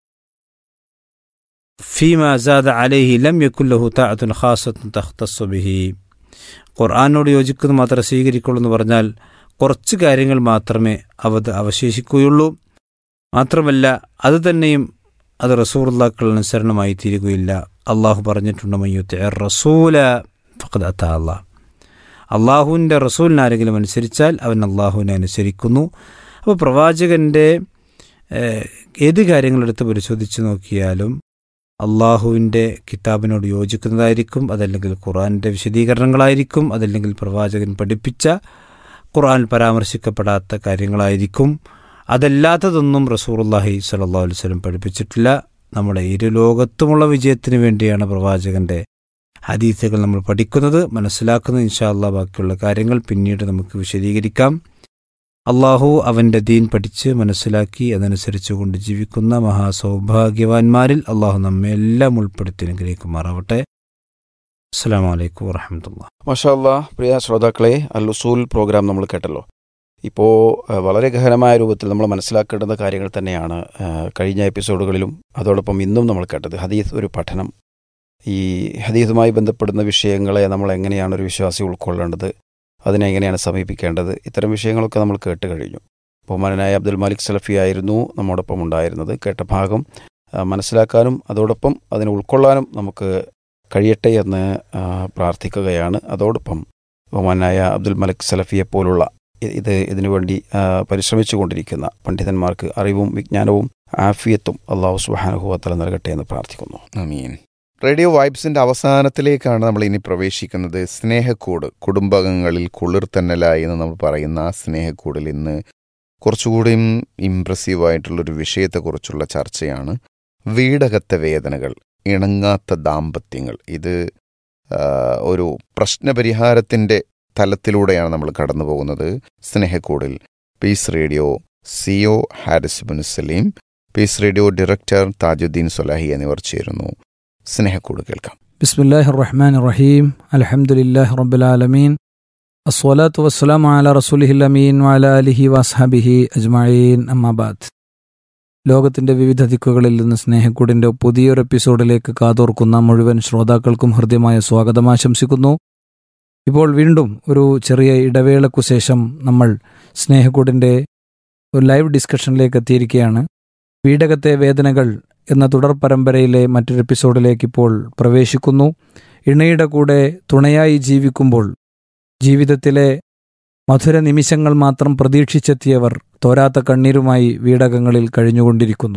ഫീമ സാദ അലൈഹി ലം യക്കുല്ലഹു താഅത്തുൻ ഖാസത്തുൻ തഖ്തസ്സു ബിഹി ഖുർആനോട് യോജിക്കുന്നത് മാത്രമേ സ്വീകരിക്കുള്ളൂ എന്ന് പറഞ്ഞാൽ കുറച്ച് കാര്യങ്ങൾ മാത്രമേ അവത് അവശേഷിക്കുകയുള്ളൂ മാത്രമല്ല അത് തന്നെയും അത് റസൂറുല്ലാക്കൾ അനുസരണമായി തീരുകയില്ല അള്ളാഹു പറഞ്ഞിട്ടുണ്ട് മയ്യുത്ത് റസൂല ഫഖദ് അത്ത അള്ളാഹ് അള്ളാഹുവിൻ്റെ റസൂലിനെ ആരെങ്കിലും അനുസരിച്ചാൽ അവൻ അള്ളാഹുവിനെ അനുസരിക്കുന്നു അപ്പോൾ പ്രവാചകൻ്റെ ഏത് കാര്യങ്ങളെടുത്ത് പരിശോധിച്ച് നോക്കിയാലും അള്ളാഹുവിൻ്റെ കിതാബിനോട് യോജിക്കുന്നതായിരിക്കും അതല്ലെങ്കിൽ ഖുറാൻ്റെ വിശദീകരണങ്ങളായിരിക്കും അതല്ലെങ്കിൽ പ്രവാചകൻ പഠിപ്പിച്ച ഖുർആൻ പരാമർശിക്കപ്പെടാത്ത കാര്യങ്ങളായിരിക്കും അതല്ലാത്തതൊന്നും റസൂറുല്ലാഹി സല്ലാ വസ്ലം പഠിപ്പിച്ചിട്ടില്ല നമ്മുടെ ഇരു ലോകത്തുമുള്ള വിജയത്തിന് വേണ്ടിയാണ് പ്രവാചകന്റെ ഹദീസുകൾ നമ്മൾ പഠിക്കുന്നത് മനസ്സിലാക്കുന്നത് ഇൻഷാ അള്ളാഹ് ബാക്കിയുള്ള കാര്യങ്ങൾ പിന്നീട് നമുക്ക് വിശദീകരിക്കാം അള്ളാഹു അവൻ്റെ ദീൻ പഠിച്ച് മനസ്സിലാക്കി അതനുസരിച്ച് കൊണ്ട് ജീവിക്കുന്ന മഹാസൗഭാഗ്യവാന്മാരിൽ അള്ളാഹു നമ്മെ എല്ലാം ഉൾപ്പെടുത്തി അനുഗ്രഹിക്കുമാറാവട്ടെ അസ്സാം വലൈക്കും വാഹമത്തുള്ള മഷാല്ല പ്രിയ ശ്രോതാക്കളെ അൽ ഉസൂൽ പ്രോഗ്രാം നമ്മൾ കേട്ടല്ലോ ഇപ്പോൾ വളരെ ഗഹനമായ രൂപത്തിൽ നമ്മൾ മനസ്സിലാക്കേണ്ടുന്ന കാര്യങ്ങൾ തന്നെയാണ് ആ, കഴിഞ്ഞ എപ്പിസോഡുകളിലും അതോടൊപ്പം ഇന്നും നമ്മൾ കേട്ടത് ഹദീസ് ഒരു പഠനം ഈ ഹദീസുമായി ബന്ധപ്പെടുന്ന വിഷയങ്ങളെ നമ്മൾ എങ്ങനെയാണ് ഒരു വിശ്വാസി ഉൾക്കൊള്ളേണ്ടത് അതിനെ എങ്ങനെയാണ് സമീപിക്കേണ്ടത് ഇത്തരം വിഷയങ്ങളൊക്കെ നമ്മൾ കേട്ട് കഴിഞ്ഞു ബഹുമാനനായ അബ്ദുൽ മാലിക് സലഫി ആയിരുന്നു നമ്മോടൊപ്പം ഉണ്ടായിരുന്നത് കേട്ട ഭാഗം ആ, മനസ്സിലാക്കാനും അതോടൊപ്പം അതിനെ ഉൾക്കൊള്ളാനും നമുക്ക് കഴിയട്ടെ എന്ന് ആ, പ്രാർത്ഥിക്കുകയാണ് അതോടൊപ്പം ബഹുമാനായ അബ്ദുൽ മലിക് സലഫിയെ പോലുള്ള ഇ- ഇത് ഇതിനു വേണ്ടി ആ, പരിശ്രമിച്ചു കൊണ്ടിരിക്കുന്ന പണ്ഡിതന്മാർക്ക് അറിവും വിജ്ഞാനവും ആഫിയത്തും അള്ളാഹു സുഹാനുഭവത്തല നൽകട്ടെ എന്ന് പ്രാർത്ഥിക്കുന്നു അമീൻ റേഡിയോ വൈബ്സിന്റെ അവസാനത്തിലേക്കാണ് നമ്മൾ ഇനി പ്രവേശിക്കുന്നത് സ്നേഹക്കൂട് കുടുംബാംഗങ്ങളിൽ കുളിർത്തന്നലായി എന്ന് നമ്മൾ പറയുന്ന ആ സ്നേഹക്കൂടിൽ ഇന്ന് കുറച്ചുകൂടിയും ഇംപ്രസീവ് ആയിട്ടുള്ളൊരു വിഷയത്തെക്കുറിച്ചുള്ള ചർച്ചയാണ് വീടകത്തെ വേദനകൾ ഇണങ്ങാത്ത ദാമ്പത്യങ്ങൾ ഇത് ആ, ഒരു പ്രശ്നപരിഹാരത്തിന്റെ തലത്തിലൂടെയാണ് നമ്മൾ കടന്നു പോകുന്നത് സ്നേഹക്കൂടിൽ peace radio CEO Haris bin Salim peace radio director Thajuddeen Solahi എന്നിവർ ചേരുന്നു സ്നേഹക്കൂട് കേൾക്കാം بسم الله الرحمن الرحيم الحمد لله رب العالمين الصلاة والسلام على رسوله الأمين وعلى آله وأصحابه أجمعين أما بعد ലോകത്തിന്റെ വിവിധ ദിക്കുകളിൽ നിന്ന് സ്നേഹക്കൂടിന്റെ പുതിയൊരു എപ്പിസോഡിലേക്ക് കാതോർക്കുന്ന മുഴുവൻ ശ്രോതാക്കൾക്കും ഹൃദ്യമായ സ്വാഗതം ആശംസിക്കുന്നു ഇപ്പോൾ വീണ്ടും ഒരു ചെറിയ ഇടവേളക്കു ശേഷം നമ്മൾ സ്നേഹക്കൂടിന്റെ ഒരു ലൈവ് ഡിസ്കഷനിലേക്ക് എത്തിയിരിക്കുകയാണ് വീടകത്തെ വേദനകൾ എന്ന തുടർ പരമ്പരയിലെ മറ്റൊരു എപ്പിസോഡിലേക്ക് ഇപ്പോൾ പ്രവേശിക്കുന്നു ഇണയുടെ കൂടെ തുണയായി ജീവിക്കുമ്പോൾ ജീവിതത്തിലെ മധുര നിമിഷങ്ങൾ മാത്രം പ്രതീക്ഷിച്ചെത്തിയവർ തോരാത്ത കണ്ണീരുമായി വീടകങ്ങളിൽ കഴിഞ്ഞുകൊണ്ടിരിക്കുന്നു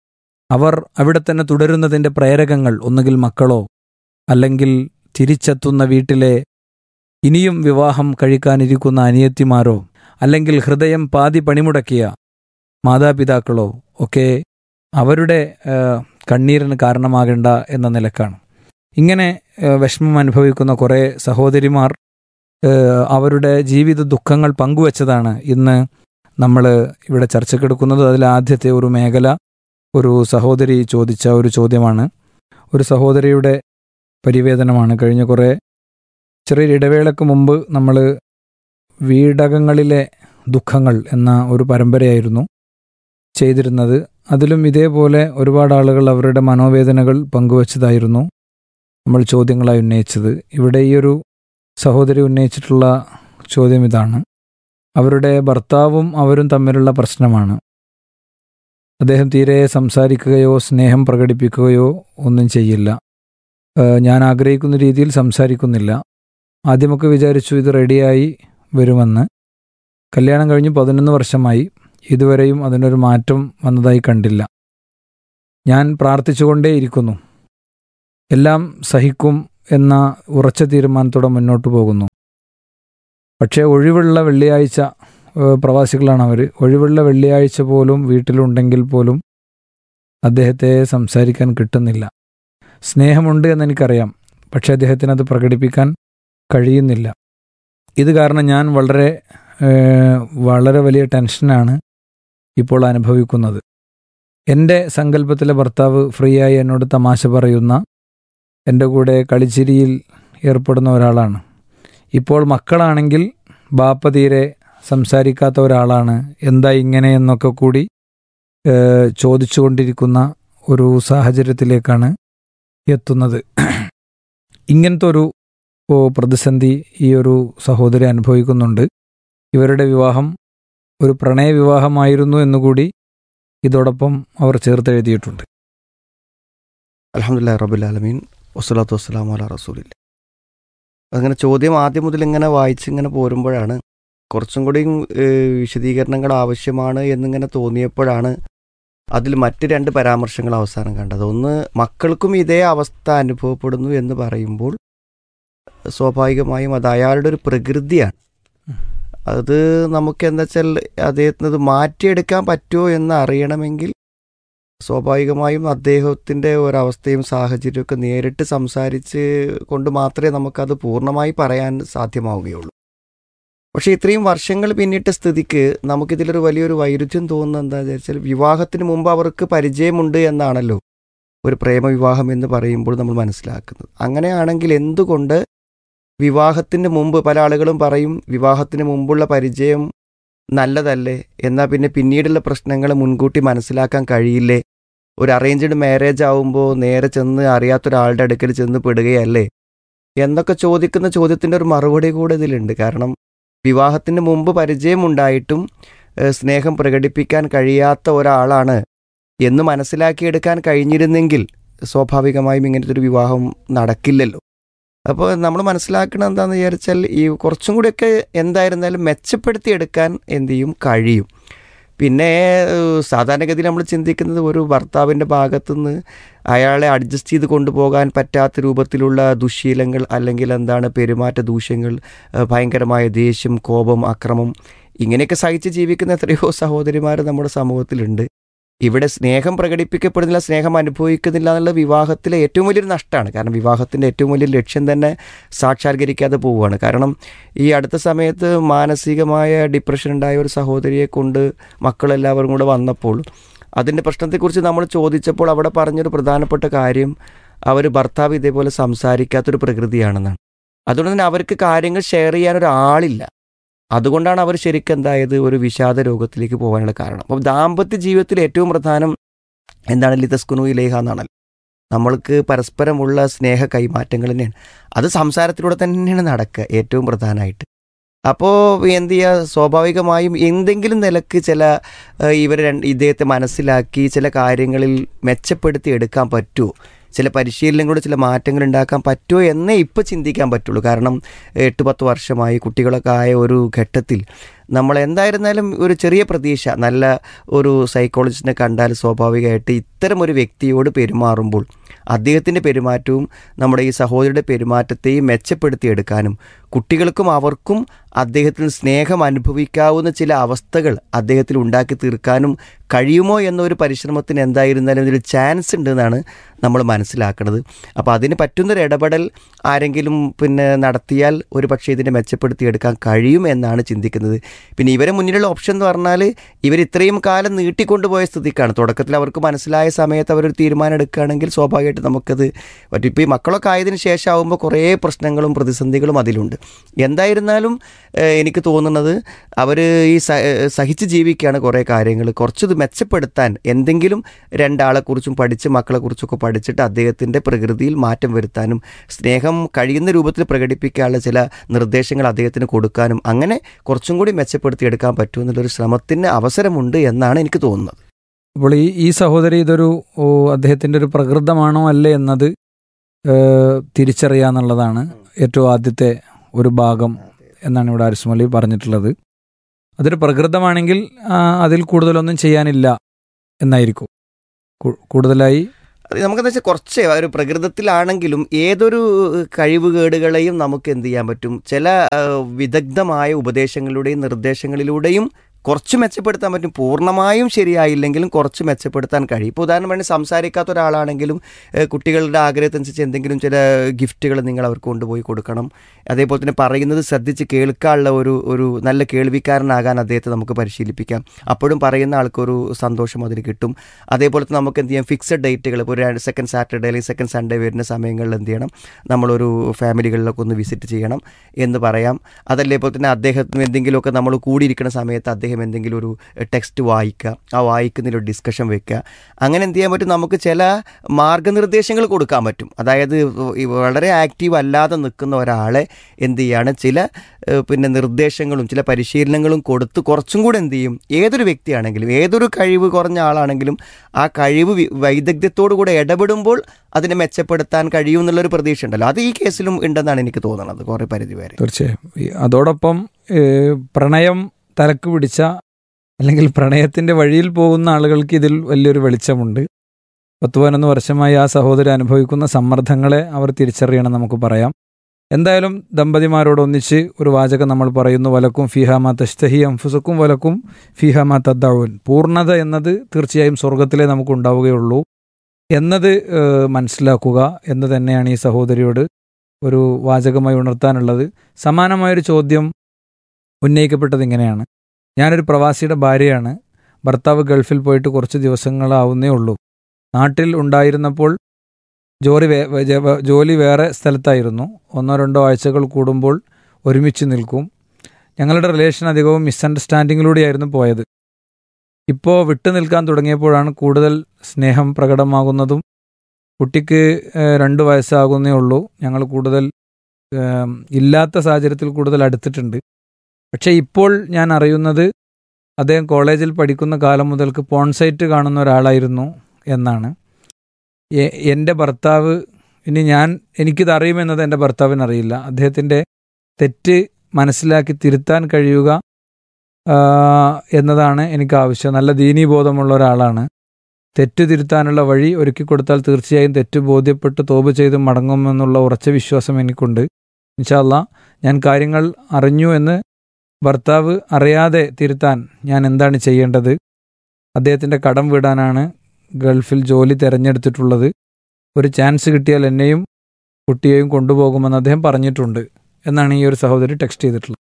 അവർ അവിടെ തന്നെ തുടരുന്നതിൻ്റെ പ്രേരകങ്ങൾ ഒന്നുകിൽ മക്കളോ അല്ലെങ്കിൽ തിരിച്ചെത്തുന്ന വീട്ടിലെ ഇനിയും വിവാഹം കഴിക്കാനിരിക്കുന്ന അനിയത്തിമാരോ അല്ലെങ്കിൽ ഹൃദയം പാതി പണിമുടക്കിയ മാതാപിതാക്കളോ ഒക്കെ അവരുടെ ആ, കണ്ണീരിന് കാരണമാകേണ്ട എന്ന നിലക്കാണ് ഇങ്ങനെ ആ, വിഷമം അനുഭവിക്കുന്ന കുറേ സഹോദരിമാർ ആ, അവരുടെ ജീവിത ദുഃഖങ്ങൾ പങ്കുവച്ചതാണ് ഇന്ന് നമ്മൾ ഇവിടെ ചർച്ചക്കെടുക്കുന്നത് അതിൽ ആദ്യത്തെ ഒരു മേഖല ഒരു സഹോദരി ചോദിച്ച ഒരു ചോദ്യമാണ് ഒരു സഹോദരിയുടെ പരിവേദനമാണ് കഴിഞ്ഞ കുറേ ചെറിയൊരു ഇടവേളക്ക് മുമ്പ് നമ്മൾ വീടകങ്ങളിലെ ദുഃഖങ്ങൾ എന്ന ഒരു പരമ്പരയായിരുന്നു ചെയ്തിരുന്നത് അതിലും ഇതേപോലെ ഒരുപാട് ആളുകൾ അവരുടെ മനോവേദനകൾ പങ്കുവച്ചതായിരുന്നു നമ്മൾ ചോദ്യങ്ങളായി ഉന്നയിച്ചത് ഇവിടെ ഈ ഒരു സഹോദരി ഉന്നയിച്ചിട്ടുള്ള ചോദ്യം ഇതാണ് അവരുടെ ഭർത്താവും അവരും തമ്മിലുള്ള പ്രശ്നമാണ് അദ്ദേഹം തീരെ സംസാരിക്കുകയോ സ്നേഹം പ്രകടിപ്പിക്കുകയോ ഒന്നും ചെയ്യില്ല ഏഹ് ഞാൻ ആഗ്രഹിക്കുന്ന രീതിയിൽ സംസാരിക്കുന്നില്ല ആദ്യമൊക്കെ വിചാരിച്ചു ഇത് റെഡിയായി വരുമെന്ന് കല്യാണം കഴിഞ്ഞ് പതിനൊന്ന് വർഷമായി ഇതുവരെയും അതിനൊരു മാറ്റം വന്നതായി കണ്ടില്ല ഞാൻ പ്രാർത്ഥിച്ചുകൊണ്ടേയിരിക്കുന്നു എല്ലാം സഹിക്കും എന്ന ഉറച്ച തീരുമാനത്തോടെ മുന്നോട്ട് പോകുന്നു പക്ഷേ ഒഴിവുള്ള വെള്ളിയാഴ്ച ഏഹ് പ്രവാസികളാണ് അവർ ഒഴിവുള്ള വെള്ളിയാഴ്ച പോലും വീട്ടിലുണ്ടെങ്കിൽ പോലും അദ്ദേഹത്തെ സംസാരിക്കാൻ കിട്ടുന്നില്ല സ്നേഹമുണ്ട് എന്നെനിക്കറിയാം പക്ഷേ അദ്ദേഹത്തിന് അത് പ്രകടിപ്പിക്കാൻ കഴിയുന്നില്ല ഇത് കാരണം ഞാൻ വളരെ ഏഹ് വളരെ വലിയ ടെൻഷനാണ് ഇപ്പോൾ അനുഭവിക്കുന്നത് എൻ്റെ സങ്കല്പത്തിലെ ഭർത്താവ് ഫ്രീ ആയി എന്നോട് തമാശ പറയുന്ന എൻ്റെ കൂടെ കളിച്ചിരിയിൽ ഏർപ്പെടുന്ന ഒരാളാണ് ഇപ്പോൾ മക്കളാണെങ്കിൽ ബാപ്പ തീരെ സംസാരിക്കാത്ത ഒരാളാണ് എന്താ ഇങ്ങനെ എന്നൊക്കെ കൂടി ഏഹ് ചോദിച്ചുകൊണ്ടിരിക്കുന്ന ഒരു സാഹചര്യത്തിലേക്കാണ് എത്തുന്നത് ഇങ്ങനത്തെ ഒരു ഓ, പ്രതിസന്ധി ഈ ഒരു സഹോദരി അനുഭവിക്കുന്നുണ്ട് ഇവരുടെ വിവാഹം ഒരു പ്രണയ വിവാഹമായിരുന്നു എന്നുകൂടി ഇതോടൊപ്പം അവർ ചേർത്തെഴുതിയിട്ടുണ്ട് അലഹമുല്ലാ റബുലാലമീൻ വസ്സലാത്തു വസ്സലാമു അല റസൂലില്ല അങ്ങനെ ചോദ്യം ആദ്യം മുതൽ ഇങ്ങനെ വായിച്ച് ഇങ്ങനെ പോരുമ്പോഴാണ് കുറച്ചും കൂടി വിശദീകരണങ്ങൾ ആവശ്യമാണ് എന്നിങ്ങനെ തോന്നിയപ്പോഴാണ് അതിൽ മറ്റ് രണ്ട് പരാമർശങ്ങൾ അവസാനം കണ്ടത് ഒന്ന് മക്കൾക്കും ഇതേ അവസ്ഥ അനുഭവപ്പെടുന്നു എന്ന് പറയുമ്പോൾ സ്വാഭാവികമായും അത് അയാളുടെ ഒരു പ്രകൃതിയാണ് അത് നമുക്ക് എന്താ വെച്ചാൽ അദ്ദേഹത്തിന് അത് മാറ്റിയെടുക്കാൻ പറ്റുമോ എന്ന് അറിയണമെങ്കിൽ സ്വാഭാവികമായും അദ്ദേഹത്തിൻ്റെ ഒരവസ്ഥയും സാഹചര്യമൊക്കെ നേരിട്ട് സംസാരിച്ച് കൊണ്ട് മാത്രമേ നമുക്കത് പൂർണ്ണമായി പറയാൻ സാധ്യമാവുകയുള്ളൂ പക്ഷേ ഇത്രയും വർഷങ്ങൾ പിന്നിട്ട സ്ഥിതിക്ക് നമുക്കിതിലൊരു വലിയൊരു വൈരുദ്ധ്യം തോന്നുന്നത് എന്താണെന്ന് വെച്ചാൽ വിവാഹത്തിന് മുമ്പ് അവർക്ക് പരിചയമുണ്ട് എന്നാണല്ലോ ഒരു പ്രേമവിവാഹം എന്ന് പറയുമ്പോൾ നമ്മൾ മനസ്സിലാക്കുന്നത് അങ്ങനെയാണെങ്കിൽ എന്തുകൊണ്ട് വിവാഹത്തിന് മുമ്പ് പല ആളുകളും പറയും വിവാഹത്തിന് മുമ്പുള്ള പരിചയം നല്ലതല്ലേ എന്നാൽ പിന്നെ പിന്നീടുള്ള പ്രശ്നങ്ങൾ മുൻകൂട്ടി മനസ്സിലാക്കാൻ കഴിയില്ലേ ഒരു അറേഞ്ച്ഡ് മാരേജ് ആവുമ്പോൾ നേരെ ചെന്ന് അറിയാത്തൊരാളുടെ അടുക്കൽ ചെന്ന് പെടുകയല്ലേ എന്നൊക്കെ ചോദിക്കുന്ന ചോദ്യത്തിൻ്റെ ഒരു മറുപടി കൂടെ ഇതിലുണ്ട് കാരണം വിവാഹത്തിന് മുമ്പ് പരിചയമുണ്ടായിട്ടും ഏഹ്, സ്നേഹം പ്രകടിപ്പിക്കാൻ കഴിയാത്ത ഒരാളാണ് എന്ന് മനസ്സിലാക്കിയെടുക്കാൻ കഴിഞ്ഞിരുന്നെങ്കിൽ സ്വാഭാവികമായും ഇങ്ങനത്തെ ഒരു വിവാഹം നടക്കില്ലല്ലോ അപ്പോൾ നമ്മൾ മനസ്സിലാക്കണം എന്താണെന്ന് വിചാരിച്ചാൽ ഈ കുറച്ചും കൂടിയൊക്കെ എന്തായിരുന്നാലും മെച്ചപ്പെടുത്തിയെടുക്കാൻ എന്ത് ചെയ്യും കഴിയും പിന്നെ ഏഹ്, സാധാരണഗതിയിൽ നമ്മൾ ചിന്തിക്കുന്നത് ഒരു ഭർത്താവിൻ്റെ ഭാഗത്തുനിന്ന് അയാളെ അഡ്ജസ്റ്റ് ചെയ്ത് കൊണ്ടുപോകാൻ പറ്റാത്ത രൂപത്തിലുള്ള ദുശീലങ്ങൾ അല്ലെങ്കിൽ എന്താണ് പെരുമാറ്റ ദൂഷ്യങ്ങൾ ഏഹ്, ഭയങ്കരമായ ദേഷ്യം കോപം അക്രമം ഇങ്ങനെയൊക്കെ സഹിച്ച് ജീവിക്കുന്ന എത്രയോ സഹോദരിമാർ നമ്മുടെ സമൂഹത്തിലുണ്ട് ഇവിടെ സ്നേഹം പ്രകടിപ്പിക്കപ്പെടുന്നില്ല സ്നേഹം അനുഭവിക്കുന്നില്ല എന്നുള്ള വിവാഹത്തിലെ ഏറ്റവും വലിയൊരു നഷ്ടമാണ് കാരണം വിവാഹത്തിൻ്റെ ഏറ്റവും വലിയ ലക്ഷ്യം തന്നെ സാക്ഷാത്കരിക്കാതെ പോവുകയാണ് കാരണം ഈ അടുത്ത സമയത്ത് മാനസികമായ ഡിപ്രഷൻ ഉണ്ടായ ഒരു സഹോദരിയെ കൊണ്ട് മക്കളെല്ലാവരും കൂടെ വന്നപ്പോൾ അതിൻ്റെ പ്രശ്നത്തെക്കുറിച്ച് നമ്മൾ ചോദിച്ചപ്പോൾ അവിടെ പറഞ്ഞൊരു പ്രധാനപ്പെട്ട കാര്യം അവർ ഭർത്താവ് ഇതേപോലെ സംസാരിക്കാത്തൊരു പ്രകൃതിയാണെന്നാണ് അതുകൊണ്ട് തന്നെ അവർക്ക് കാര്യങ്ങൾ ഷെയർ ചെയ്യാൻ ഒരാളില്ല അതുകൊണ്ടാണ് അവർ ശരിക്കും എന്തായത് ഒരു വിഷാദ രോഗത്തിലേക്ക് പോകാനുള്ള കാരണം അപ്പോൾ ദാമ്പത്യ ജീവിതത്തിൽ ഏറ്റവും പ്രധാനം എന്താണ് ലിതസ്കുനു ഇലേഹ എന്നാണല്ലോ നമ്മൾക്ക് പരസ്പരമുള്ള സ്നേഹ കൈമാറ്റങ്ങൾ തന്നെയാണ് അത് സംസാരത്തിലൂടെ തന്നെയാണ് നടക്കുക ഏറ്റവും പ്രധാനമായിട്ട് അപ്പോൾ എന്ത് ചെയ്യുക സ്വാഭാവികമായും എന്തെങ്കിലും നിലക്ക് ചില ഇവർ ഇദ്ദേഹത്തെ മനസ്സിലാക്കി ചില കാര്യങ്ങളിൽ മെച്ചപ്പെടുത്തി എടുക്കാൻ പറ്റുമോ ചില പരിശീലനങ്ങളോട് ചില മാറ്റങ്ങൾ ഉണ്ടാക്കാൻ പറ്റുമോ എന്നേ ഇപ്പോൾ ചിന്തിക്കാൻ പറ്റുള്ളൂ കാരണം എട്ട് പത്ത് വർഷമായി കുട്ടികളൊക്കെ ആയ ഒരു ഘട്ടത്തിൽ നമ്മൾ എന്തായിരുന്നാലും ഒരു ചെറിയ പ്രതീക്ഷ നല്ല ഒരു സൈക്കോളജിസ്റ്റിനെ കണ്ടാൽ സ്വാഭാവികമായിട്ട് ഇത്തരം ഒരു വ്യക്തിയോട് പെരുമാറുമ്പോൾ അദ്ദേഹത്തിൻ്റെ പെരുമാറ്റവും നമ്മുടെ ഈ സഹോദരിയുടെ പെരുമാറ്റത്തെയും മെച്ചപ്പെടുത്തിയെടുക്കാനും കുട്ടികൾക്കും അവർക്കും അദ്ദേഹത്തിൽ സ്നേഹം അനുഭവിക്കാവുന്ന ചില അവസ്ഥകൾ അദ്ദേഹത്തിൽ ഉണ്ടാക്കി തീർക്കാനും കഴിയുമോ എന്നൊരു പരിശ്രമത്തിന് എന്തായിരുന്നാലും ഇതിൽ ചാൻസ് ഉണ്ടെന്നാണ് നമ്മൾ മനസ്സിലാക്കുന്നത് അപ്പോൾ അതിന് പറ്റുന്നൊരു ഇടപെടൽ ആരെങ്കിലും പിന്നെ നടത്തിയാൽ ഒരു പക്ഷേ ഇതിനെ മെച്ചപ്പെടുത്തിയെടുക്കാൻ കഴിയും എന്നാണ് ചിന്തിക്കുന്നത് പിന്നെ ഇവരെ മുന്നിലുള്ള ഓപ്ഷൻ എന്ന് പറഞ്ഞാൽ ഇവർ ഇത്രയും കാലം നീട്ടിക്കൊണ്ടുപോയ സ്ഥിതിക്കാണ് തുടക്കത്തിൽ അവർക്ക് മനസ്സിലായ സമയത്ത് അവരൊരു തീരുമാനം എടുക്കുകയാണെങ്കിൽ സ്വാഭാവികമായിട്ട് നമുക്കത് പറ്റും ഇപ്പോൾ ഈ മക്കളൊക്കെ ആയതിനു ശേഷം ആകുമ്പോൾ കുറേ പ്രശ്നങ്ങളും പ്രതിസന്ധികളും അതിലുണ്ട് എന്തായിരുന്നാലും ഏഹ്, എനിക്ക് തോന്നുന്നത് അവർ ഈ സ- ഏഹ്, സഹിച്ച് ജീവിക്കുകയാണ് കുറേ കാര്യങ്ങൾ കുറച്ചത് മെച്ചപ്പെടുത്താൻ എന്തെങ്കിലും രണ്ടാളെക്കുറിച്ചും പഠിച്ച് മക്കളെക്കുറിച്ചൊക്കെ പഠിച്ചിട്ട് അദ്ദേഹത്തിൻ്റെ പ്രകൃതിയിൽ മാറ്റം വരുത്താനും സ്നേഹം കഴിയുന്ന രൂപത്തിൽ പ്രകടിപ്പിക്കാനുള്ള ചില നിർദ്ദേശങ്ങൾ അദ്ദേഹത്തിന് കൊടുക്കാനും അങ്ങനെ കുറച്ചും കൂടി മെച്ചപ്പെടുത്തിയെടുക്കാൻ പറ്റുമെന്നുള്ളൊരു ശ്രമത്തിന് അവസരമുണ്ട് എന്നാണ് എനിക്ക് തോന്നുന്നത് അപ്പോൾ ഈ ഈ സഹോദരി ഇതൊരു ഓ, അദ്ദേഹത്തിന്റെ ഒരു പ്രകൃതമാണോ അല്ലേ എന്നത് ഏഹ്, തിരിച്ചറിയാന്നുള്ളതാണ് ഏറ്റവും ആദ്യത്തെ ഒരു ഭാഗം എന്നാണ് ഇവിടെ അരിസ്മലി പറഞ്ഞിട്ടുള്ളത് അതൊരു പ്രകൃതമാണെങ്കിൽ ആ, അതിൽ കൂടുതലൊന്നും ചെയ്യാനില്ല എന്നായിരിക്കും കൂ- കൂടുതലായി അത് നമുക്കെന്താ വെച്ചാൽ കുറച്ച് ഒരു പ്രകൃതത്തിലാണെങ്കിലും ഏതൊരു കഴിവുകേടുകളെയും നമുക്ക് എന്ത് ചെയ്യാൻ പറ്റും ചില ആ, വിദഗ്ധമായ ഉപദേശങ്ങളിലൂടെയും നിർദ്ദേശങ്ങളിലൂടെയും കുറച്ച് മെച്ചപ്പെടുത്താൻ പറ്റും പൂർണ്ണമായും ശരിയായില്ലെങ്കിലും കുറച്ച് മെച്ചപ്പെടുത്താൻ കഴിയും ഇപ്പോൾ ഉദാഹരണം വേണ്ടി സംസാരിക്കാത്ത ഒരാളാണെങ്കിലും ഏഹ്, കുട്ടികളുടെ ആഗ്രഹത്തനുസരിച്ച് എന്തെങ്കിലും ചില ഗിഫ്റ്റുകൾ നിങ്ങൾ അവർക്ക് കൊണ്ടുപോയി കൊടുക്കണം അതേപോലെ തന്നെ പറയുന്നത് ശ്രദ്ധിച്ച് കേൾക്കാനുള്ള ഒരു ഒരു നല്ല കേൾവിക്കാരനാകാൻ അദ്ദേഹത്തെ നമുക്ക് പരിശീലിപ്പിക്കാം അപ്പോഴും പറയുന്ന ആൾക്കൊരു സന്തോഷം അതിന് കിട്ടും അതേപോലെ തന്നെ നമുക്ക് എന്ത് ചെയ്യാം ഫിക്സഡ് ഡേറ്റുകൾ ഇപ്പോൾ ഒരു സെക്കൻഡ് സാറ്റർഡേ അല്ലെങ്കിൽ സെക്കൻഡ് സൺഡേ വരുന്ന സമയങ്ങളിൽ എന്ത് ചെയ്യണം നമ്മളൊരു ഫാമിലികളിലൊക്കെ ഒന്ന് വിസിറ്റ് ചെയ്യണം എന്ന് പറയാം അതല്ലേപോലെ തന്നെ അദ്ദേഹത്തിന് എന്തെങ്കിലുമൊക്കെ നമ്മൾ കൂടിയിരിക്കുന്ന സമയത്ത് അദ്ദേഹം എന്തെങ്കിലും ഒരു ടെക്സ്റ്റ് വായിക്കുക ആ വായിക്കുന്നതിലൊരു ഡിസ്കഷൻ വെക്കുക അങ്ങനെ എന്ത് ചെയ്യാൻ പറ്റും നമുക്ക് ചില മാർഗനിർദ്ദേശങ്ങൾ കൊടുക്കാൻ പറ്റും അതായത് ഈ വളരെ ആക്റ്റീവ് അല്ലാതെ നിൽക്കുന്ന ഒരാളെ എന്ത് ചെയ്യാണ് ചില ഏഹ്, പിന്നെ നിർദ്ദേശങ്ങളും ചില പരിശീലനങ്ങളും കൊടുത്ത് കുറച്ചും കൂടെ എന്ത് ചെയ്യും ഏതൊരു വ്യക്തിയാണെങ്കിലും ഏതൊരു കഴിവ് കുറഞ്ഞ ആളാണെങ്കിലും ആ കഴിവ് വി- വൈദഗ്ധ്യത്തോടു കൂടെ ഇടപെടുമ്പോൾ അതിനെ മെച്ചപ്പെടുത്താൻ കഴിയും എന്നുള്ളൊരു പ്രതീക്ഷ ഉണ്ടല്ലോ അത് ഈ കേസിലും ഉണ്ടെന്നാണ് എനിക്ക് തോന്നുന്നത് കുറേ പരിധി വരെ തീർച്ചയായും ഈ അതോടൊപ്പം ഏഹ്, പ്രണയം തലക്ക് പിടിച്ച അല്ലെങ്കിൽ പ്രണയത്തിന്റെ വഴിയിൽ പോകുന്ന ആളുകൾക്ക് ഇതിൽ വലിയൊരു വെളിച്ചമുണ്ട് പത്ത് പതിനൊന്ന് വർഷമായി ആ സഹോദരി അനുഭവിക്കുന്ന സമ്മർദ്ദങ്ങളെ അവർ തിരിച്ചറിയണം നമുക്ക് പറയാം എന്തായാലും ദമ്പതിമാരോട് ഒന്നിച്ച് ഒരു വാചകം നമ്മൾ പറയുന്നു വലക്കും ഫിഹാമ തഷ്തഹി അംഫുസക്കും വലക്കും ഫിഹാമ തദ്ദാവൂൻ പൂർണ്ണത എന്നത് തീർച്ചയായും സ്വർഗത്തിലേ നമുക്ക് ഉണ്ടാവുകയുള്ളൂ എന്നത് ഏഹ്, മനസ്സിലാക്കുക എന്ന് തന്നെയാണ് ഈ സഹോദരിയോട് ഒരു വാചകമായി ഉണർത്താനുള്ളത് സമാനമായൊരു ചോദ്യം ഉന്നയിക്കപ്പെട്ടത് ഇങ്ങനെയാണ് ഞാനൊരു പ്രവാസിയുടെ ഭാര്യയാണ് ഭർത്താവ് ഗൾഫിൽ പോയിട്ട് കുറച്ച് ദിവസങ്ങളാവുന്നേ ഉള്ളൂ നാട്ടിൽ ഉണ്ടായിരുന്നപ്പോൾ ജോലി വേ വേ- ജ- ജോലി വേറെ സ്ഥലത്തായിരുന്നു ഒന്നോ രണ്ടോ ആഴ്ചകൾ കൂടുമ്പോൾ ഒരുമിച്ച് നിൽക്കും ഞങ്ങളുടെ റിലേഷൻ അധികവും മിസ്അണ്ടർസ്റ്റാൻഡിങ്ങിലൂടെയായിരുന്നു പോയത് ഇപ്പോൾ വിട്ടു നിൽക്കാൻ തുടങ്ങിയപ്പോഴാണ് കൂടുതൽ സ്നേഹം പ്രകടമാകുന്നതും കുട്ടിക്ക് ഏഹ്, രണ്ട് വയസ്സാകുന്നേ ഉള്ളൂ ഞങ്ങൾ കൂടുതൽ ഏം, ഇല്ലാത്ത സാഹചര്യത്തിൽ കൂടുതൽ അടുത്തിട്ടുണ്ട് പക്ഷേ ഇപ്പോൾ ഞാൻ അറിയുന്നത് അദ്ദേഹം കോളേജിൽ പഠിക്കുന്ന കാലം മുതൽക്ക് പോൺസൈറ്റ് കാണുന്ന ഒരാളായിരുന്നു എന്നാണ് എ- എൻ്റെ ഭർത്താവ് ഇനി ഞാൻ എനിക്കിത് അറിയുമെന്നത് എൻ്റെ ഭർത്താവിന് അറിയില്ല അദ്ദേഹത്തിൻ്റെ തെറ്റ് മനസ്സിലാക്കി തിരുത്താൻ കഴിയുക ആ, എന്നതാണ് എനിക്ക് ആവശ്യം നല്ല ദീനീബോധമുള്ള ഒരാളാണ് തെറ്റ് തിരുത്താനുള്ള വഴി ഒരുക്കി കൊടുത്താൽ തീർച്ചയായും തെറ്റ് ബോധ്യപ്പെട്ട് തോപ് ചെയ്ത് മടങ്ങുമെന്നുള്ള ഉറച്ച വിശ്വാസം എനിക്കുണ്ട് ഇൻഷാല്ല ഞാൻ കാര്യങ്ങൾ അറിഞ്ഞു എന്ന് ഭർത്താവ് അറിയാതെ തിരുത്താൻ ഞാൻ എന്താണ് ചെയ്യേണ്ടത് അദ്ദേഹത്തിൻ്റെ കടം വിടാനാണ് ഗൾഫിൽ ജോലി തിരഞ്ഞെടുത്തിട്ടുള്ളത് ഒരു ചാൻസ് കിട്ടിയാൽ എന്നെയും കുട്ടിയെയും കൊണ്ടുപോകുമെന്ന് അദ്ദേഹം പറഞ്ഞിട്ടുണ്ട് എന്നാണ് ഈ ഒരു സഹോദരി ടെക്സ്റ്റ് ചെയ്തിട്ടുള്ളത്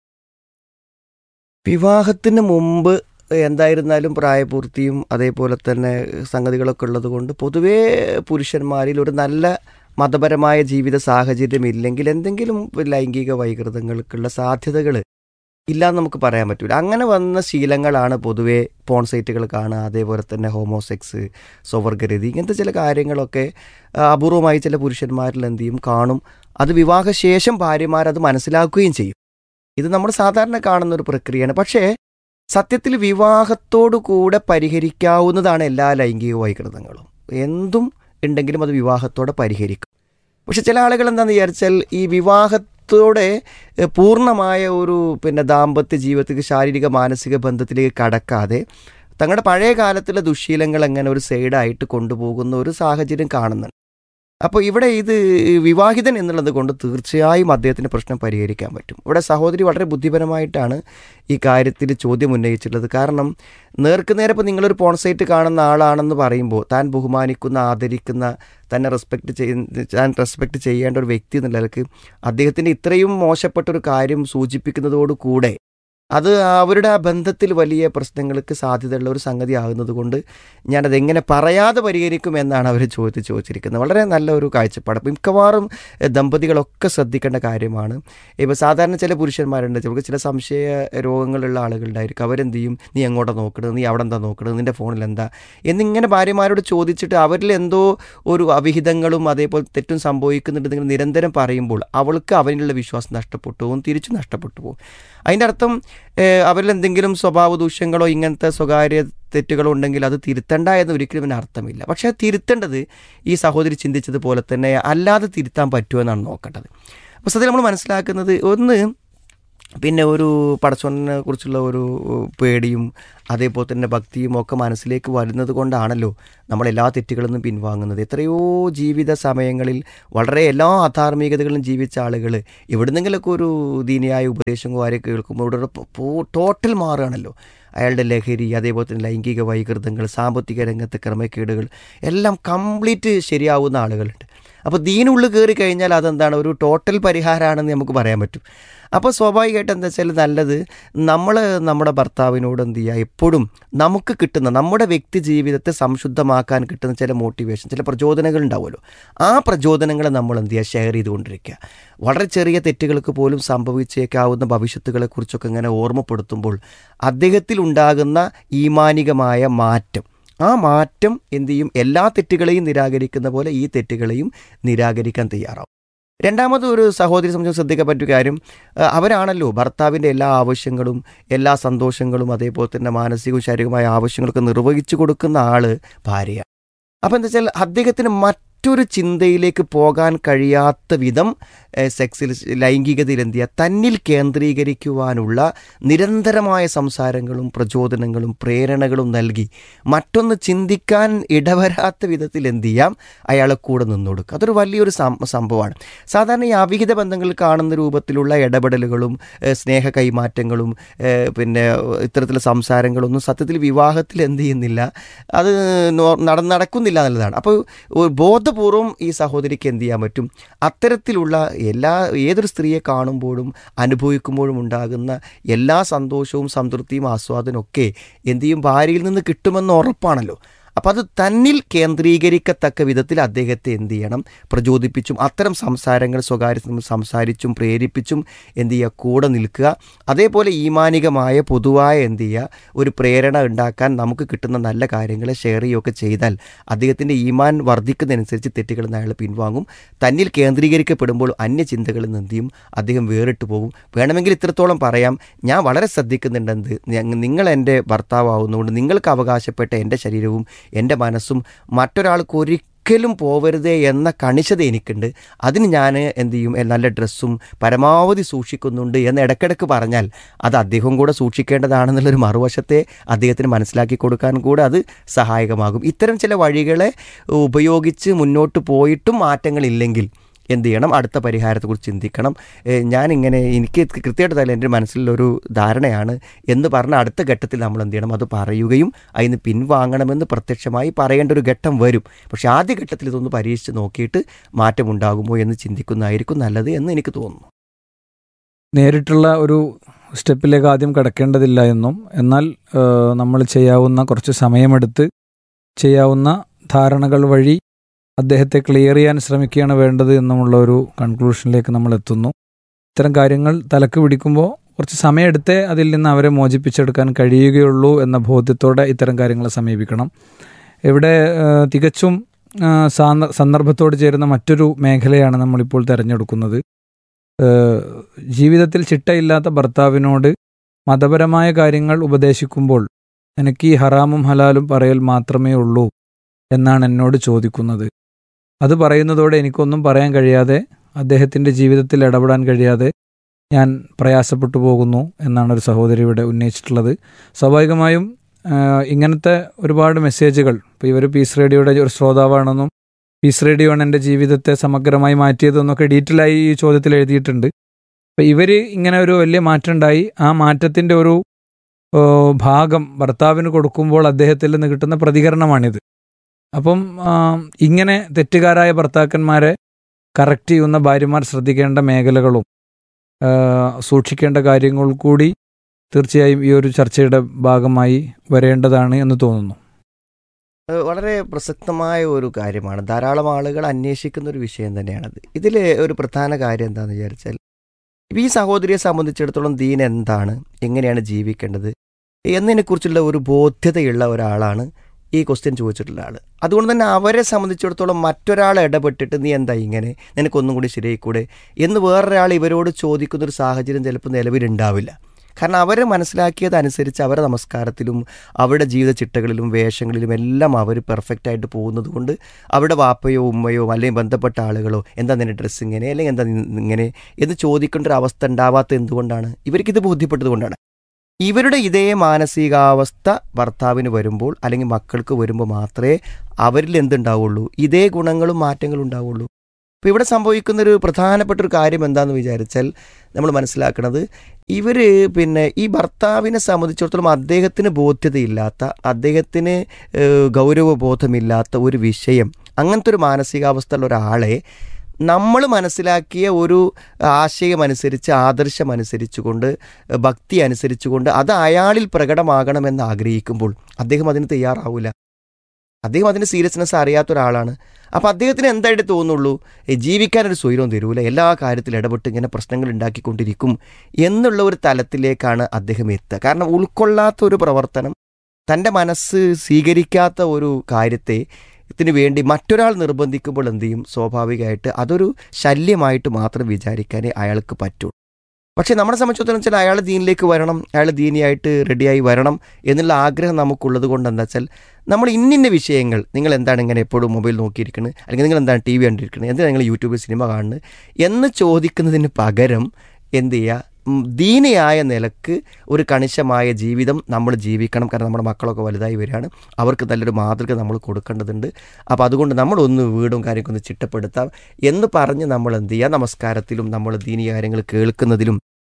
വിവാഹത്തിന് മുമ്പ് എന്തായിരുന്നാലും പ്രായപൂർത്തിയും അതേപോലെ തന്നെ സംഗതികളൊക്കെ ഉള്ളത് കൊണ്ട് പൊതുവേ പുരുഷന്മാരിൽ ഒരു നല്ല മതപരമായ ജീവിത സാഹചര്യം ഇല്ലെങ്കിൽ എന്തെങ്കിലും ലൈംഗിക വൈകൃതങ്ങൾക്കുള്ള സാധ്യതകൾ ഇല്ലാന്ന് നമുക്ക് പറയാൻ പറ്റൂല അങ്ങനെ വന്ന ശീലങ്ങളാണ് പൊതുവേ പോൺ സൈറ്റുകൾ കാണുക അതേപോലെ തന്നെ ഹോമോസെക്സ് സ്വവർഗരതി ഇങ്ങനത്തെ ചില കാര്യങ്ങളൊക്കെ ആ, അപൂർവമായി ചില പുരുഷന്മാരിൽ എന്ത് ചെയ്യും കാണും അത് വിവാഹശേഷം ഭാര്യമാരത് മനസ്സിലാക്കുകയും ചെയ്യും ഇത് നമ്മൾ സാധാരണ കാണുന്ന ഒരു പ്രക്രിയയാണ് പക്ഷേ സത്യത്തിൽ വിവാഹത്തോടു കൂടെ പരിഹരിക്കാവുന്നതാണ് എല്ലാ ലൈംഗിക വൈകൃതങ്ങളും എന്തും ഉണ്ടെങ്കിലും അത് വിവാഹത്തോടെ പരിഹരിക്കും പക്ഷെ ചില ആളുകൾ എന്താണെന്ന് വിചാരിച്ചാൽ ഈ വിവാഹത്തോടെ എഹ്, പൂർണ്ണമായ ഒരു പിന്നെ ദാമ്പത്യ ജീവിതത്തിലേക്ക് ശാരീരിക മാനസിക ബന്ധത്തിലേക്ക് കടക്കാതെ തങ്ങളുടെ പഴയ കാലത്തിലെ ദുശീലങ്ങൾ എങ്ങനെ ഒരു സൈഡായിട്ട് കൊണ്ടുപോകുന്ന ഒരു സാഹചര്യം കാണുന്നുണ്ട് അപ്പോൾ ഇവിടെ ഇത് വിവാഹിതൻ എന്നുള്ളത് കൊണ്ട് തീർച്ചയായും അദ്ദേഹത്തിന് പ്രശ്നം പരിഹരിക്കാൻ പറ്റും ഇവിടെ സഹോദരി വളരെ ബുദ്ധിപരമായിട്ടാണ് ഈ കാര്യത്തിൽ ചോദ്യം ഉന്നയിച്ചിട്ടുള്ളത് കാരണം നേർക്ക് നേരെ ഇപ്പോൾ നിങ്ങളൊരു പോൺസൈറ്റ് കാണുന്ന ആളാണെന്ന് പറയുമ്പോൾ താൻ ബഹുമാനിക്കുന്ന ആദരിക്കുന്ന തന്നെ റെസ്പെക്റ്റ് ചെയ്യുന്ന താൻ റെസ്പെക്റ്റ് ചെയ്യേണ്ട ഒരു വ്യക്തി എന്നുള്ള നിലക്ക് അദ്ദേഹത്തിൻ്റെ ഇത്രയും മോശപ്പെട്ട ഒരു കാര്യം സൂചിപ്പിക്കുന്നതോടുകൂടെ അത് അവരുടെ ആ ബന്ധത്തിൽ വലിയ പ്രശ്നങ്ങൾക്ക് സാധ്യതയുള്ള ഒരു സംഗതി ആകുന്നത് കൊണ്ട് ഞാനത് എങ്ങനെ പറയാതെ പരിഹരിക്കും എന്നാണ് അവർ ചോദിച്ച് ചോദിച്ചിരിക്കുന്നത് വളരെ നല്ല ഒരു കാഴ്ചപ്പാട് അപ്പം മിക്കവാറും എഹ്, ദമ്പതികളൊക്കെ ശ്രദ്ധിക്കേണ്ട കാര്യമാണ് ഇപ്പോൾ സാധാരണ ചില പുരുഷന്മാരുണ്ട് ചിലർക്ക് ചില സംശയ രോഗങ്ങളുള്ള ആളുകളുണ്ടായിരിക്കും അവരെന്ത് ചെയ്യും നീ എങ്ങോട്ടാണ് നോക്കണത് നീ അവിടെ എന്താ നോക്കണത് നിൻ്റെ ഫോണിൽ എന്താ എന്നിങ്ങനെ ഭാര്യമാരോട് ചോദിച്ചിട്ട് അവരിൽ എന്തോ ഒരു അവിഹിതങ്ങളും അതേപോലെ തെറ്റും സംഭവിക്കുന്നുണ്ടെങ്കിൽ നിരന്തരം പറയുമ്പോൾ അവൾക്ക് അവനിലുള്ള വിശ്വാസം നഷ്ടപ്പെട്ടു പോകും തിരിച്ചു നഷ്ടപ്പെട്ടു പോകും അതിൻ്റെ അർത്ഥം ഏഹ്, അവരിൽ എന്തെങ്കിലും സ്വഭാവ ദൂഷ്യങ്ങളോ ഇങ്ങനത്തെ സ്വകാര്യ തെറ്റുകളോ ഉണ്ടെങ്കിൽ അത് തിരുത്തണ്ട എന്ന് ഒരിക്കലും ഇതിന് അർത്ഥമില്ല പക്ഷേ അത് തിരുത്തേണ്ടത് ഈ സഹോദരി ചിന്തിച്ചതുപോലെ തന്നെ അല്ലാതെ തിരുത്താൻ പറ്റുമോ എന്നാണ് നോക്കേണ്ടത് അപ്പോൾ സത്യത്തിൽ നമ്മൾ മനസ്സിലാക്കുന്നത് ഒന്ന് പിന്നെ ഒരു പടച്ചോനെ കുറിച്ചുള്ള ഒരു പേടിയും അതേപോലെ തന്നെ ഭക്തിയും ഒക്കെ മനസ്സിലേക്ക് വരുന്നത് കൊണ്ടാണല്ലോ നമ്മൾ എല്ലാ തെറ്റുകളിൽ നിന്നും പിൻവാങ്ങുന്നത് എത്രയോ ജീവിത സമയങ്ങളിൽ വളരെ എല്ലാ അധാർമികതകളും ജീവിച്ച ആളുകൾ എവിടുന്നെങ്കിലൊക്കെ ഒരു ദീനിയായ ഉപദേശങ്ങളോ ആരെയൊക്കെ കേൾക്കുമ്പോൾ ഇവിടെ ടോട്ടൽ മാറുകയാണല്ലോ അയാളുടെ ലഹരി അതേപോലെ തന്നെ ലൈംഗിക വൈകൃതങ്ങൾ സാമ്പത്തിക രംഗത്തെ ക്രമക്കേടുകൾ എല്ലാം കംപ്ലീറ്റ് ശരിയാവുന്ന ആളുകളുണ്ട് അപ്പോൾ ദീനുള്ളിൽ കയറി കഴിഞ്ഞാൽ അതെന്താണ് ഒരു ടോട്ടൽ പരിഹാരമാണെന്ന് നമുക്ക് പറയാൻ പറ്റും അപ്പോൾ സ്വാഭാവികമായിട്ട് എന്താ വെച്ചാൽ നല്ലത് നമ്മൾ നമ്മുടെ ഭർത്താവിനോട് എന്ത് ചെയ്യുക എപ്പോഴും നമുക്ക് കിട്ടുന്ന നമ്മുടെ വ്യക്തി ജീവിതത്തെ സംശുദ്ധമാക്കാൻ കിട്ടുന്ന ചില മോട്ടിവേഷൻ ചില പ്രചോദനങ്ങൾ ഉണ്ടാവുമല്ലോ ആ പ്രചോദനങ്ങളെ നമ്മൾ എന്ത് ചെയ്യുക ഷെയർ ചെയ്തുകൊണ്ടിരിക്കുക വളരെ ചെറിയ തെറ്റുകൾക്ക് പോലും സംഭവിച്ചേക്കാവുന്ന ഭവിഷ്യത്തുകളെക്കുറിച്ചൊക്കെ ഇങ്ങനെ ഓർമ്മപ്പെടുത്തുമ്പോൾ അദ്ദേഹത്തിൽ ഉണ്ടാകുന്ന ഈമാനികമായ മാറ്റം ആ മാറ്റം എന്ത് ചെയ്യും എല്ലാ തെറ്റുകളെയും നിരാകരിക്കുന്ന പോലെ ഈ തെറ്റുകളെയും നിരാകരിക്കാൻ തയ്യാറാവും രണ്ടാമത് ഒരു സഹോദരി സംബന്ധിച്ച് ശ്രദ്ധിക്കാൻ പറ്റിയ കാര്യം ആ, അവരാണല്ലോ ഭർത്താവിൻ്റെ എല്ലാ ആവശ്യങ്ങളും എല്ലാ സന്തോഷങ്ങളും അതേപോലെ തന്നെ മാനസികവും ശാരീരികമായ ആവശ്യങ്ങളൊക്കെ നിർവഹിച്ചു കൊടുക്കുന്ന ആള് ഭാര്യയാണ് അപ്പം എന്താ വെച്ചാൽ അദ്ദേഹത്തിന് മറ്റൊരു ചിന്തയിലേക്ക് പോകാൻ കഴിയാത്ത വിധം ഏഹ്, സെക്സിൽ ലൈംഗികതയിൽ എന്ത് ചെയ്യുക തന്നിൽ കേന്ദ്രീകരിക്കുവാനുള്ള നിരന്തരമായ സംസാരങ്ങളും പ്രചോദനങ്ങളും പ്രേരണകളും നൽകി മറ്റൊന്ന് ചിന്തിക്കാൻ ഇടവരാത്ത വിധത്തിൽ എന്ത് ചെയ്യാം അയാളെ കൂടെ നിന്നു കൊടുക്കുക അതൊരു വലിയൊരു സം- സംഭവമാണ് സാധാരണ ഈ അവിഹിത ബന്ധങ്ങളിൽ കാണുന്ന രൂപത്തിലുള്ള ഇടപെടലുകളും ഏഹ്, സ്നേഹ കൈമാറ്റങ്ങളും ഏഹ്, പിന്നെ ഇത്തരത്തിലുള്ള സംസാരങ്ങളൊന്നും സത്യത്തിൽ വിവാഹത്തിൽ എന്ത് ചെയ്യുന്നില്ല അത് നോ- നട നടക്കുന്നില്ല എന്നുള്ളതാണ് അപ്പോൾ ഒരു ബോധപൂർവം ബോധപൂർവം ഈ സഹോദരിക്ക് എന്ത് ചെയ്യാൻ പറ്റും അത്തരത്തിലുള്ള എല്ലാ ഏതൊരു സ്ത്രീയെ കാണുമ്പോഴും അനുഭവിക്കുമ്പോഴും ഉണ്ടാകുന്ന എല്ലാ സന്തോഷവും സംതൃപ്തിയും ആസ്വാദനവും ഒക്കെ എന്ത് ചെയ്യും ഭാര്യയിൽ നിന്ന് കിട്ടുമെന്ന് ഉറപ്പാണല്ലോ അപ്പം അത് തന്നിൽ കേന്ദ്രീകരിക്കത്തക്ക വിധത്തിൽ അദ്ദേഹത്തെ എന്ത് ചെയ്യണം പ്രചോദിപ്പിച്ചും അത്തരം സംസാരങ്ങൾ സ്വകാര്യ സംസാരിച്ചും പ്രേരിപ്പിച്ചും എന്ത് ചെയ്യുക കൂടെ നിൽക്കുക അതേപോലെ ഈമാനികമായ പൊതുവായ എന്ത് ചെയ്യുക ഒരു പ്രേരണ ഉണ്ടാക്കാൻ നമുക്ക് കിട്ടുന്ന നല്ല കാര്യങ്ങളെ ഷെയർ ചെയ്യുകയൊക്കെ ചെയ്താൽ അദ്ദേഹത്തിൻ്റെ ഈമാൻ വർദ്ധിക്കുന്നതനുസരിച്ച് തെറ്റുകളിൽ നിന്ന് അയാൾ പിൻവാങ്ങും തന്നിൽ കേന്ദ്രീകരിക്കപ്പെടുമ്പോൾ അന്യചിന്തകളിൽ നിന്ന് എന്ത് ചെയ്യും അദ്ദേഹം വേറിട്ട് പോകും വേണമെങ്കിൽ ഇത്രത്തോളം പറയാം ഞാൻ വളരെ ശ്രദ്ധിക്കുന്നുണ്ടെന്ത് ഞങ്ങ- നിങ്ങൾ എൻ്റെ ഭർത്താവുന്നതുകൊണ്ട് നിങ്ങൾക്ക് അവകാശപ്പെട്ട എൻ്റെ ശരീരവും എൻ്റെ മനസ്സും മറ്റൊരാൾക്ക് ഒരിക്കലും പോവരുതേ എന്ന കണിശത എനിക്കുണ്ട് അതിന് ഞാൻ എന്ത് ചെയ്യും എ, നല്ല ഡ്രസ്സും പരമാവധി സൂക്ഷിക്കുന്നുണ്ട് എന്ന് ഇടയ്ക്കിടയ്ക്ക് പറഞ്ഞാൽ അത് അദ്ദേഹം കൂടെ സൂക്ഷിക്കേണ്ടതാണെന്നുള്ളൊരു മറുവശത്തെ അദ്ദേഹത്തിന് മനസ്സിലാക്കി കൊടുക്കാൻ കൂടെ അത് സഹായകമാകും ഇത്തരം ചില വഴികളെ ഉപയോഗിച്ച് മുന്നോട്ട് പോയിട്ടും മാറ്റങ്ങളില്ലെങ്കിൽ എന്ത് ചെയ്യണം അടുത്ത പരിഹാരത്തെക്കുറിച്ച് ചിന്തിക്കണം ഏഹ് ഞാനിങ്ങനെ എനിക്ക് കൃത്യമായിട്ട് തന്നെ എൻ്റെ മനസ്സിലൊരു ധാരണയാണ് എന്ന് പറഞ്ഞ അടുത്ത ഘട്ടത്തിൽ നമ്മൾ എന്ത് ചെയ്യണം അത് പറയുകയും അതിന് പിൻവാങ്ങണമെന്ന് പ്രത്യക്ഷമായി പറയേണ്ട ഒരു ഘട്ടം വരും പക്ഷേ ആദ്യ ഘട്ടത്തിൽ ഇതൊന്ന് പരീക്ഷിച്ച് നോക്കിയിട്ട് മാറ്റമുണ്ടാകുമോ എന്ന് ചിന്തിക്കുന്നതായിരിക്കും നല്ലത് എന്ന് എനിക്ക് തോന്നുന്നു നേരിട്ടുള്ള ഒരു സ്റ്റെപ്പിലേക്ക് ആദ്യം കിടക്കേണ്ടതില്ല എന്നും എന്നാൽ നമ്മൾ ചെയ്യാവുന്ന കുറച്ച് സമയമെടുത്ത് ചെയ്യാവുന്ന ധാരണകൾ വഴി അദ്ദേഹത്തെ ക്ലിയർ ചെയ്യാൻ ശ്രമിക്കുകയാണ് വേണ്ടത് എന്നുമുള്ള ഒരു കൺക്ലൂഷനിലേക്ക് നമ്മൾ എത്തുന്നു ഇത്തരം കാര്യങ്ങൾ തലക്ക് പിടിക്കുമ്പോൾ കുറച്ച് സമയമെടുത്തേ അതിൽ നിന്ന് അവരെ മോചിപ്പിച്ചെടുക്കാൻ കഴിയുകയുള്ളൂ എന്ന ബോധ്യത്തോടെ ഇത്തരം കാര്യങ്ങളെ സമീപിക്കണം ഇവിടെ ആ, തികച്ചും ആ, സാന്ദ- സന്ദർഭത്തോട് ചേരുന്ന മറ്റൊരു മേഖലയാണ് നമ്മളിപ്പോൾ തിരഞ്ഞെടുക്കുന്നത് ഏഹ് ജീവിതത്തിൽ ചിട്ടയില്ലാത്ത ഭർത്താവിനോട് മതപരമായ കാര്യങ്ങൾ ഉപദേശിക്കുമ്പോൾ എനിക്ക് ഈ ഹറാമും ഹലാലും പറയൽ മാത്രമേ ഉള്ളൂ എന്നാണ് എന്നോട് ചോദിക്കുന്നത് അത് പറയുന്നതോടെ എനിക്കൊന്നും പറയാൻ കഴിയാതെ അദ്ദേഹത്തിൻ്റെ ജീവിതത്തിൽ ഇടപെടാൻ കഴിയാതെ ഞാൻ പ്രയാസപ്പെട്ടു പോകുന്നു എന്നാണ് ഒരു സഹോദരി ഇവിടെ ഉന്നയിച്ചിട്ടുള്ളത് സ്വാഭാവികമായും ആഹ് ഇങ്ങനത്തെ ഒരുപാട് മെസ്സേജുകൾ ഇപ്പോൾ ഇവർ പീസ് റേഡിയോയുടെ ഒരു ശ്രോതാവാണെന്നും പീസ് റേഡിയോ ആണ് എൻ്റെ ജീവിതത്തെ സമഗ്രമായി മാറ്റിയതെന്നൊക്കെ ഡീറ്റെയിൽ ആയി ഈ ചോദ്യത്തിൽ എഴുതിയിട്ടുണ്ട് അപ്പോൾ ഇവർ ഇങ്ങനെ ഒരു വലിയ മാറ്റം ഉണ്ടായി ആ മാറ്റത്തിൻ്റെ ഒരു ഓ, ഭാഗം ഭർത്താവിന് കൊടുക്കുമ്പോൾ അദ്ദേഹത്തിൽ നിന്ന് കിട്ടുന്ന പ്രതികരണമാണിത് അപ്പം ആ, ഇങ്ങനെ തെറ്റുകാരായ ഭർത്താക്കന്മാരെ കറക്റ്റ് ചെയ്യുന്ന ഭാര്യമാർ ശ്രദ്ധിക്കേണ്ട മേഖലകളും ആ, സൂക്ഷിക്കേണ്ട കാര്യങ്ങൾ കൂടി തീർച്ചയായും ഈ ഒരു ചർച്ചയുടെ ഭാഗമായി വരേണ്ടതാണ് എന്ന് തോന്നുന്നു ഏഹ് വളരെ പ്രസക്തമായ ഒരു കാര്യമാണ് ധാരാളം ആളുകൾ അന്വേഷിക്കുന്ന ഒരു വിഷയം തന്നെയാണത് ഇതിൽ ഒരു പ്രധാന കാര്യം എന്താണെന്ന് വിചാരിച്ചാൽ ഇപ്പം ഈ സഹോദരിയെ സംബന്ധിച്ചിടത്തോളം ദീൻ എന്താണ് എങ്ങനെയാണ് ജീവിക്കേണ്ടത് എന്നതിനെക്കുറിച്ചുള്ള ഒരു ബോധ്യതയുള്ള ഒരാളാണ് ഈ ക്വസ്റ്റ്യൻ ചോദിച്ചിട്ടുള്ള ആൾ അതുകൊണ്ട് തന്നെ അവരെ സംബന്ധിച്ചിടത്തോളം മറ്റൊരാൾ ഇടപെട്ടിട്ട് നീ എന്താ ഇങ്ങനെ നിനക്കൊന്നും കൂടി ശരിയായിക്കൂടെ എന്ന് വേറൊരാൾ ഇവരോട് ചോദിക്കുന്ന ഒരു സാഹചര്യം ചിലപ്പോൾ നിലവിലുണ്ടാവില്ല കാരണം അവരെ മനസ്സിലാക്കിയതനുസരിച്ച് അവരുടെ നമസ്കാരത്തിലും അവരുടെ ജീവിത ചിട്ടകളിലും വേഷങ്ങളിലും എല്ലാം അവർ പെർഫെക്റ്റ് ആയിട്ട് പോകുന്നത് കൊണ്ട് അവരുടെ വാപ്പയോ ഉമ്മയോ അല്ലെങ്കിൽ ബന്ധപ്പെട്ട ആളുകളോ എന്താ നിന്റെ ഡ്രസ്സ് ഇങ്ങനെ അല്ലെങ്കിൽ എന്താ നി- ഇങ്ങനെ എന്ന് ചോദിക്കേണ്ട ഒരു അവസ്ഥ ഉണ്ടാവാത്ത എന്തുകൊണ്ടാണ് ഇവർക്കിത് ബോധ്യപ്പെട്ടത് കൊണ്ടാണ് ഇവരുടെ ഇതേ മാനസികാവസ്ഥ ഭർത്താവിന് വരുമ്പോൾ അല്ലെങ്കിൽ മക്കൾക്ക് വരുമ്പോൾ മാത്രമേ അവരിൽ എന്തുണ്ടാവുള്ളൂ ഇതേ ഗുണങ്ങളും മാറ്റങ്ങളും ഉണ്ടാവുള്ളൂ അപ്പോൾ ഇവിടെ സംഭവിക്കുന്ന ഒരു പ്രധാനപ്പെട്ട ഒരു കാര്യം എന്താണെന്ന് വിചാരിച്ചാൽ നമ്മൾ മനസ്സിലാക്കുന്നത് ഇവർ പിന്നെ ഈ ഭർത്താവിനെ സംബന്ധിച്ചിടത്തോളം അദ്ദേഹത്തിന് ബോധ്യതയില്ലാത്ത അദ്ദേഹത്തിന് ഏഹ്, ഗൗരവബോധമില്ലാത്ത ഒരു വിഷയം അങ്ങനത്തെ ഒരു മാനസികാവസ്ഥയുള്ള ഒരാളെ നമ്മൾ മനസ്സിലാക്കിയ ഒരു ആശയം അനുസരിച്ച് ആദർശം അനുസരിച്ചുകൊണ്ട് ഏഹ്, ഭക്തി അനുസരിച്ചുകൊണ്ട് അത് അയാളിൽ പ്രകടമാകണമെന്ന് ആഗ്രഹിക്കുമ്പോൾ അദ്ദേഹം അതിന് തയ്യാറാവില്ല അദ്ദേഹം അതിന് സീരിയസ്നെസ് അറിയാത്ത ഒരാളാണ് അപ്പോൾ അദ്ദേഹത്തിന് എന്തായിട്ട് തോന്നുള്ളൂ ഏ, ജീവിക്കാനൊരു സ്വൈരവും തരൂല എല്ലാ കാര്യത്തിലും ഇടപെട്ട് ഇങ്ങനെ പ്രശ്നങ്ങൾ ഉണ്ടാക്കിക്കൊണ്ടിരിക്കും എന്നുള്ള ഒരു തലത്തിലേക്കാണ് അദ്ദേഹം എത്തുക കാരണം ഉൾക്കൊള്ളാത്ത ഒരു പ്രവർത്തനം തൻ്റെ മനസ്സ് സ്വീകരിക്കാത്ത ഒരു കാര്യത്തെ ത്തിന് വേണ്ടി മറ്റൊരാൾ നിർബന്ധിക്കുമ്പോൾ എന്ത് ചെയ്യും സ്വാഭാവികമായിട്ട് അതൊരു ശല്യമായിട്ട് മാത്രം വിചാരിക്കാനേ അയാൾക്ക് പറ്റൂ പക്ഷേ നമ്മളെ സംബന്ധിച്ചിടത്തോളം വെച്ചാൽ അയാൾ ദീനിലേക്ക് വരണം അയാൾ ദീനിയായിട്ട് റെഡിയായി വരണം എന്നുള്ള ആഗ്രഹം നമുക്കുള്ളത് കൊണ്ട് എന്താ വെച്ചാൽ നമ്മൾ ഇന്നിന്ന വിഷയങ്ങൾ നിങ്ങൾ എന്താണ് ഇങ്ങനെ എപ്പോഴും മൊബൈൽ നോക്കിയിരിക്കുന്നത് അല്ലെങ്കിൽ നിങ്ങൾ എന്താണ് ടി വി കണ്ടിരിക്കുന്നത് എന്തിനാണ് നിങ്ങൾ യൂട്യൂബിൽ സിനിമ കാണുന്നത് എന്ന് ചോദിക്കുന്നതിന് പകരം എന്ത് ചെയ്യുക ഉം, ദീനിയായ നിലക്ക് ഒരു കണിശമായ ജീവിതം നമ്മൾ ജീവിക്കണം കാരണം നമ്മുടെ മക്കളൊക്കെ വലുതായി വരികയാണ് അവർക്ക് നല്ലൊരു മാതൃക നമ്മൾ കൊടുക്കേണ്ടതുണ്ട് അപ്പോൾ അതുകൊണ്ട് നമ്മളൊന്ന് വീടും കാര്യമൊക്കെ ഒന്ന് ചിട്ടപ്പെടുത്താം എന്ന് പറഞ്ഞ് നമ്മൾ എന്ത് ചെയ്യുക നമസ്കാരത്തിലും നമ്മൾ ദീനീയ കാര്യങ്ങൾ കേൾക്കുന്നതിലും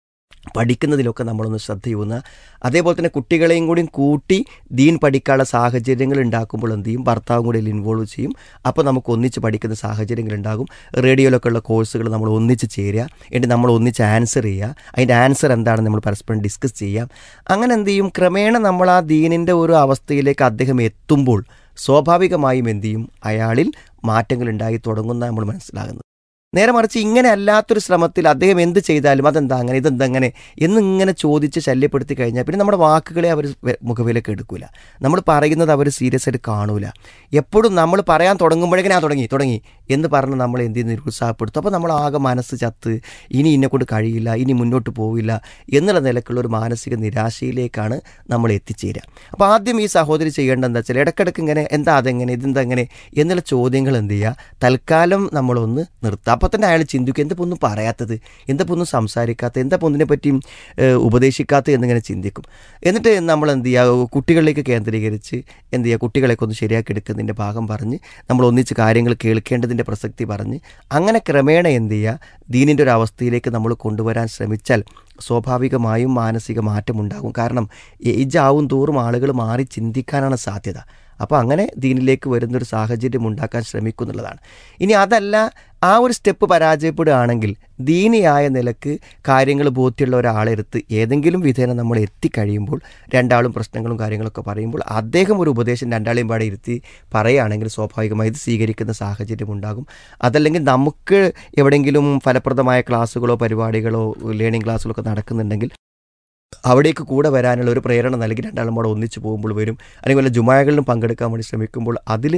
പഠിക്കുന്നതിലൊക്കെ നമ്മളൊന്ന് ശ്രദ്ധ ചെയ്യുന്ന അതേപോലെ തന്നെ കുട്ടികളെയും കൂടി കൂട്ടി ദീൻ പഠിക്കാനുള്ള സാഹചര്യങ്ങൾ ഉണ്ടാക്കുമ്പോൾ എന്ത് ചെയ്യും ഭർത്താവും കൂടി അതിൽ ഇൻവോൾവ് ചെയ്യും അപ്പോൾ നമുക്ക് ഒന്നിച്ച് പഠിക്കുന്ന സാഹചര്യങ്ങൾ ഉണ്ടാകും റേഡിയോയിലൊക്കെ ഉള്ള കോഴ്സുകൾ നമ്മൾ ഒന്നിച്ച് ചേരുക എന്നിട്ട് നമ്മൾ ഒന്നിച്ച് ആൻസർ ചെയ്യുക അതിൻ്റെ ആൻസർ എന്താണെന്ന് നമ്മൾ പരസ്പരം ഡിസ്കസ് ചെയ്യാം അങ്ങനെ എന്ത് ചെയ്യും ക്രമേണ നമ്മൾ ആ ദീനിൻ്റെ ഒരു അവസ്ഥയിലേക്ക് അദ്ദേഹം എത്തുമ്പോൾ സ്വാഭാവികമായും എന്ത് ചെയ്യും അയാളിൽ മാറ്റങ്ങൾ ഉണ്ടായി തുടങ്ങുന്ന നമ്മൾ മനസ്സിലാകുന്നത് നേരെ മറിച്ച് ഇങ്ങനെ അല്ലാത്തൊരു ശ്രമത്തിൽ അദ്ദേഹം എന്ത് ചെയ്താലും അതെന്താ അങ്ങനെ ഇതെന്താ അങ്ങനെ എന്നിങ്ങനെ ചോദിച്ച് ശല്യപ്പെടുത്തി കഴിഞ്ഞാൽ പിന്നെ നമ്മുടെ വാക്കുകളെ അവർ മുഖവിലേക്ക് എടുക്കൂല നമ്മൾ പറയുന്നത് അവർ സീരിയസ് ആയിട്ട് കാണൂല എപ്പോഴും നമ്മൾ പറയാൻ തുടങ്ങുമ്പോഴേക്കും ഞാൻ തുടങ്ങി തുടങ്ങി എന്ന് പറഞ്ഞ് നമ്മൾ എന്ത് ചെയ്യുന്നു നിരുത്സാഹപ്പെടുത്തും അപ്പോൾ നമ്മൾ ആകെ മനസ്സ് ചത്ത് ഇനി ഇന്നെ കൊണ്ട് കഴിയില്ല ഇനി മുന്നോട്ട് പോവില്ല എന്നുള്ള നിലക്കുള്ള ഒരു മാനസിക നിരാശയിലേക്കാണ് നമ്മൾ എത്തിച്ചേരുക അപ്പോൾ ആദ്യം ഈ സഹോദരി ചെയ്യേണ്ടത് എന്താ വെച്ചാൽ ഇടയ്ക്കിടയ്ക്ക് ഇങ്ങനെ എന്താ അതെങ്ങനെ ഇതെന്താ എങ്ങനെ എന്നുള്ള ചോദ്യങ്ങൾ എന്ത് ചെയ്യുക തൽക്കാലം നമ്മളൊന്ന് നിർത്തുക അപ്പോൾ തന്നെ അയാൾ ചിന്തിക്കും എന്താ ഒന്നും പറയാത്തത് എന്താ ഒന്നും സംസാരിക്കാത്ത എന്താ ഒന്നിനെ പറ്റിയും ഉപദേശിക്കാത്ത എന്നിങ്ങനെ ചിന്തിക്കും എന്നിട്ട് നമ്മൾ എന്ത് ചെയ്യുക കുട്ടികളിലേക്ക് കേന്ദ്രീകരിച്ച് എന്ത് ചെയ്യുക കുട്ടികളെയൊക്കെ ഒന്ന് ശരിയാക്കി എടുക്കുന്നതിൻ്റെ ഭാഗം പറഞ്ഞ് നമ്മൾ ഒന്നിച്ച് കാര്യങ്ങൾ കേൾക്കേണ്ടതിൻ്റെ പ്രസക്തി പറഞ്ഞ് അങ്ങനെ ക്രമേണ എന്ത് ചെയ്യുക ദീനിൻ്റെ ഒരു അവസ്ഥയിലേക്ക് നമ്മൾ കൊണ്ടുവരാൻ ശ്രമിച്ചാൽ സ്വാഭാവികമായും മാനസിക മാറ്റമുണ്ടാകും കാരണം ഏജ് ആവും തോറും ആളുകൾ മാറി ചിന്തിക്കാനാണ് സാധ്യത അപ്പോൾ അങ്ങനെ ദീനിലേക്ക് വരുന്നൊരു സാഹചര്യം ഉണ്ടാക്കാൻ ശ്രമിക്കും എന്നുള്ളതാണ് ഇനി അതല്ല ആ ഒരു സ്റ്റെപ്പ് പരാജയപ്പെടുകയാണെങ്കിൽ ദീനിയായ നിലക്ക് കാര്യങ്ങൾ ബോധ്യമുള്ള ഒരാളെടുത്ത് ഏതെങ്കിലും വിധേന നമ്മൾ എത്തിക്കഴിയുമ്പോൾ രണ്ടാളും പ്രശ്നങ്ങളും കാര്യങ്ങളൊക്കെ പറയുമ്പോൾ അദ്ദേഹം ഒരു ഉപദേശം രണ്ടാളെയും പാടെ ഇരുത്തി പറയുകയാണെങ്കിൽ സ്വാഭാവികമായി ഇത് സ്വീകരിക്കുന്ന സാഹചര്യം ഉണ്ടാകും അതല്ലെങ്കിൽ നമുക്ക് എവിടെയെങ്കിലും ഫലപ്രദമായ ക്ലാസ്സുകളോ പരിപാടികളോ ലേണിംഗ് ക്ലാസ്സുകളോ ഒക്കെ നടക്കുന്നുണ്ടെങ്കിൽ അവിടേക്ക് കൂടെ വരാനുള്ള ഒരു പ്രേരണ നൽകി രണ്ടാളും കൂടെ ഒന്നിച്ചു പോകുമ്പോൾ വരും അല്ലെങ്കിൽ വല്ല ജുമാകളിലും പങ്കെടുക്കാൻ വേണ്ടി ശ്രമിക്കുമ്പോൾ അതിൽ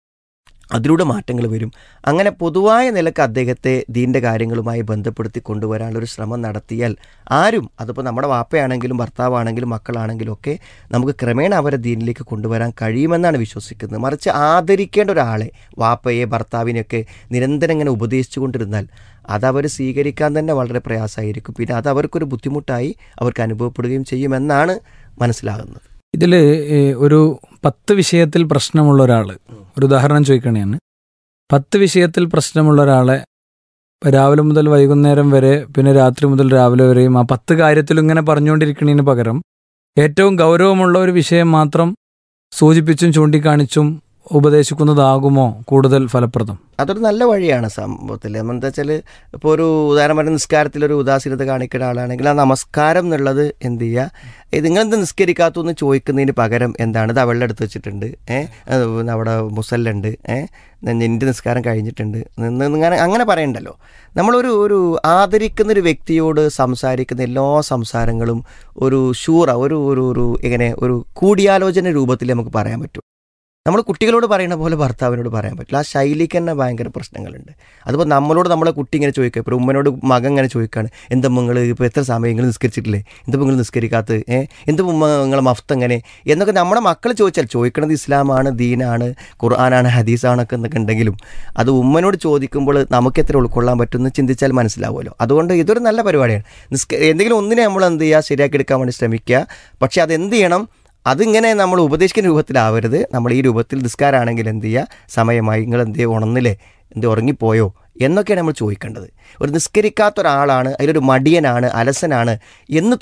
അതിലൂടെ മാറ്റങ്ങൾ വരും അങ്ങനെ പൊതുവായ നിലക്ക് അദ്ദേഹത്തെ ദീൻ്റെ കാര്യങ്ങളുമായി ബന്ധപ്പെടുത്തി കൊണ്ടുവരാനുള്ള ഒരു ശ്രമം നടത്തിയാൽ ആരും അതിപ്പോൾ നമ്മുടെ വാപ്പയാണെങ്കിലും ഭർത്താവാണെങ്കിലും മക്കളാണെങ്കിലും ഒക്കെ നമുക്ക് ക്രമേണ അവരെ ദീനിലേക്ക് കൊണ്ടുവരാൻ കഴിയുമെന്നാണ് വിശ്വസിക്കുന്നത് മറിച്ച് ആദരിക്കേണ്ട ഒരാളെ വാപ്പയെ ഭർത്താവിനെയൊക്കെ നിരന്തരം ഇങ്ങനെ ഉപദേശിച്ചു കൊണ്ടിരുന്നാൽ അതവർ സ്വീകരിക്കാൻ തന്നെ വളരെ പ്രയാസമായിരിക്കും പിന്നെ അത് അവർക്കൊരു ബുദ്ധിമുട്ടായി അവർക്ക് അനുഭവപ്പെടുകയും ചെയ്യുമെന്നാണ് മനസ്സിലാകുന്നത് ഇതിൽ ഒരു പത്ത് വിഷയത്തിൽ പ്രശ്നമുള്ള ഒരാൾ ഒരു ഉദാഹരണം ചോദിക്കണേയാണ് പത്ത് വിഷയത്തിൽ പ്രശ്നമുള്ള ഒരാളെ രാവിലെ മുതൽ വൈകുന്നേരം വരെ പിന്നെ രാത്രി മുതൽ രാവിലെ വരെയും ആ പത്ത് കാര്യത്തിലും ഇങ്ങനെ പറഞ്ഞുകൊണ്ടിരിക്കുന്നതിന് പകരം ഏറ്റവും ഗൗരവമുള്ള ഒരു വിഷയം മാത്രം സൂചിപ്പിച്ചും ചൂണ്ടിക്കാണിച്ചും ഉപദേശിക്കുന്നതാകുമോ കൂടുതൽ ഫലപ്രദം അതൊരു നല്ല വഴിയാണ് സംഭവത്തിൽ എന്താ വെച്ചാൽ ഇപ്പോൾ ഒരു ഉദാഹരണം പറഞ്ഞ നിസ്കാരത്തിലൊരു ഉദാസീനത കാണിക്കുന്ന ആളാണെങ്കിൽ ആ നമസ്കാരം എന്നുള്ളത് എന്ത് ചെയ്യുക ഇത് നിങ്ങളെന്ത് നിസ്കരിക്കാത്തു ചോദിക്കുന്നതിന് പകരം എന്താണ് ഇത് അവളുടെ അടുത്ത് വെച്ചിട്ടുണ്ട് ഏഹ് അവിടെ മുസല്ലുണ്ട് ഏഹ് എൻ്റെ നിസ്കാരം കഴിഞ്ഞിട്ടുണ്ട് ഇങ്ങനെ അങ്ങനെ പറയണ്ടല്ലോ നമ്മളൊരു ഒരു ആദരിക്കുന്ന ഒരു വ്യക്തിയോട് സംസാരിക്കുന്ന എല്ലാ സംസാരങ്ങളും ഒരു ഷൂറ ഒരു ഒരു ഒരു ഇങ്ങനെ ഒരു കൂടിയാലോചന രൂപത്തിൽ നമുക്ക് പറയാൻ പറ്റും നമ്മൾ കുട്ടികളോട് പറയുന്ന പോലെ ഭർത്താവിനോട് പറയാൻ പറ്റില്ല ആ ശൈലിക്ക് തന്നെ ഭയങ്കര പ്രശ്നങ്ങളുണ്ട് അതിപ്പോൾ നമ്മളോട് നമ്മളെ കുട്ടി ഇങ്ങനെ ചോദിക്കുക ഇപ്പോൾ ഉമ്മനോട് മകൻ ഇങ്ങനെ ചോദിക്കുകയാണ് എന്താ നിങ്ങൾ ഇപ്പോൾ എത്ര സമയം നിങ്ങൾ നിസ്കരിച്ചിട്ടില്ലേ എന്താ നിങ്ങൾ നിസ്കരിക്കാത്തത് ഏഹ് എന്താ ഉമ്മ നിങ്ങളെ മഫ്ത് എങ്ങനെ എന്നൊക്കെ നമ്മുടെ മക്കൾ ചോദിച്ചാൽ ചോദിക്കണത് ഇസ്ലാമാണ് ദീനാണ് ഖുർആാനാണ് ഹദീസാണൊക്കെ എന്നൊക്കെ ഉണ്ടെങ്കിലും അത് ഉമ്മനോട് ചോദിക്കുമ്പോൾ നമുക്ക് എത്ര ഉൾക്കൊള്ളാൻ പറ്റുമെന്ന് ചിന്തിച്ചാൽ മനസ്സിലാവുമല്ലോ അതുകൊണ്ട് ഇതൊരു നല്ല പരിപാടിയാണ് നിസ്ക എന്തെങ്കിലും ഒന്നിനെ നമ്മൾ എന്ത് ചെയ്യുക ശരിയാക്കി എടുക്കാൻ വേണ്ടി ശ്രമിക്കുക പക്ഷേ അത് എന്ത് ചെയ്യണം അതിങ്ങനെ നമ്മൾ ഉപദേശിക്കുന്ന രൂപത്തിലാവരുത് നമ്മൾ ഈ രൂപത്തിൽ നിസ്കാരാണെങ്കിൽ എന്ത് ചെയ്യുക സമയമായി നിങ്ങൾ എന്ത് ചെയ്യുക ഉണർന്നില്ലേ എന്ത് ഉറങ്ങിപ്പോയോ എന്നൊക്കെയാണ് നമ്മൾ ചോദിക്കേണ്ടത് ഒരു നിസ്കരിക്കാത്ത ഒരാളാണ് അതിലൊരു മടിയനാണ് അലസനാണ് എന്ന്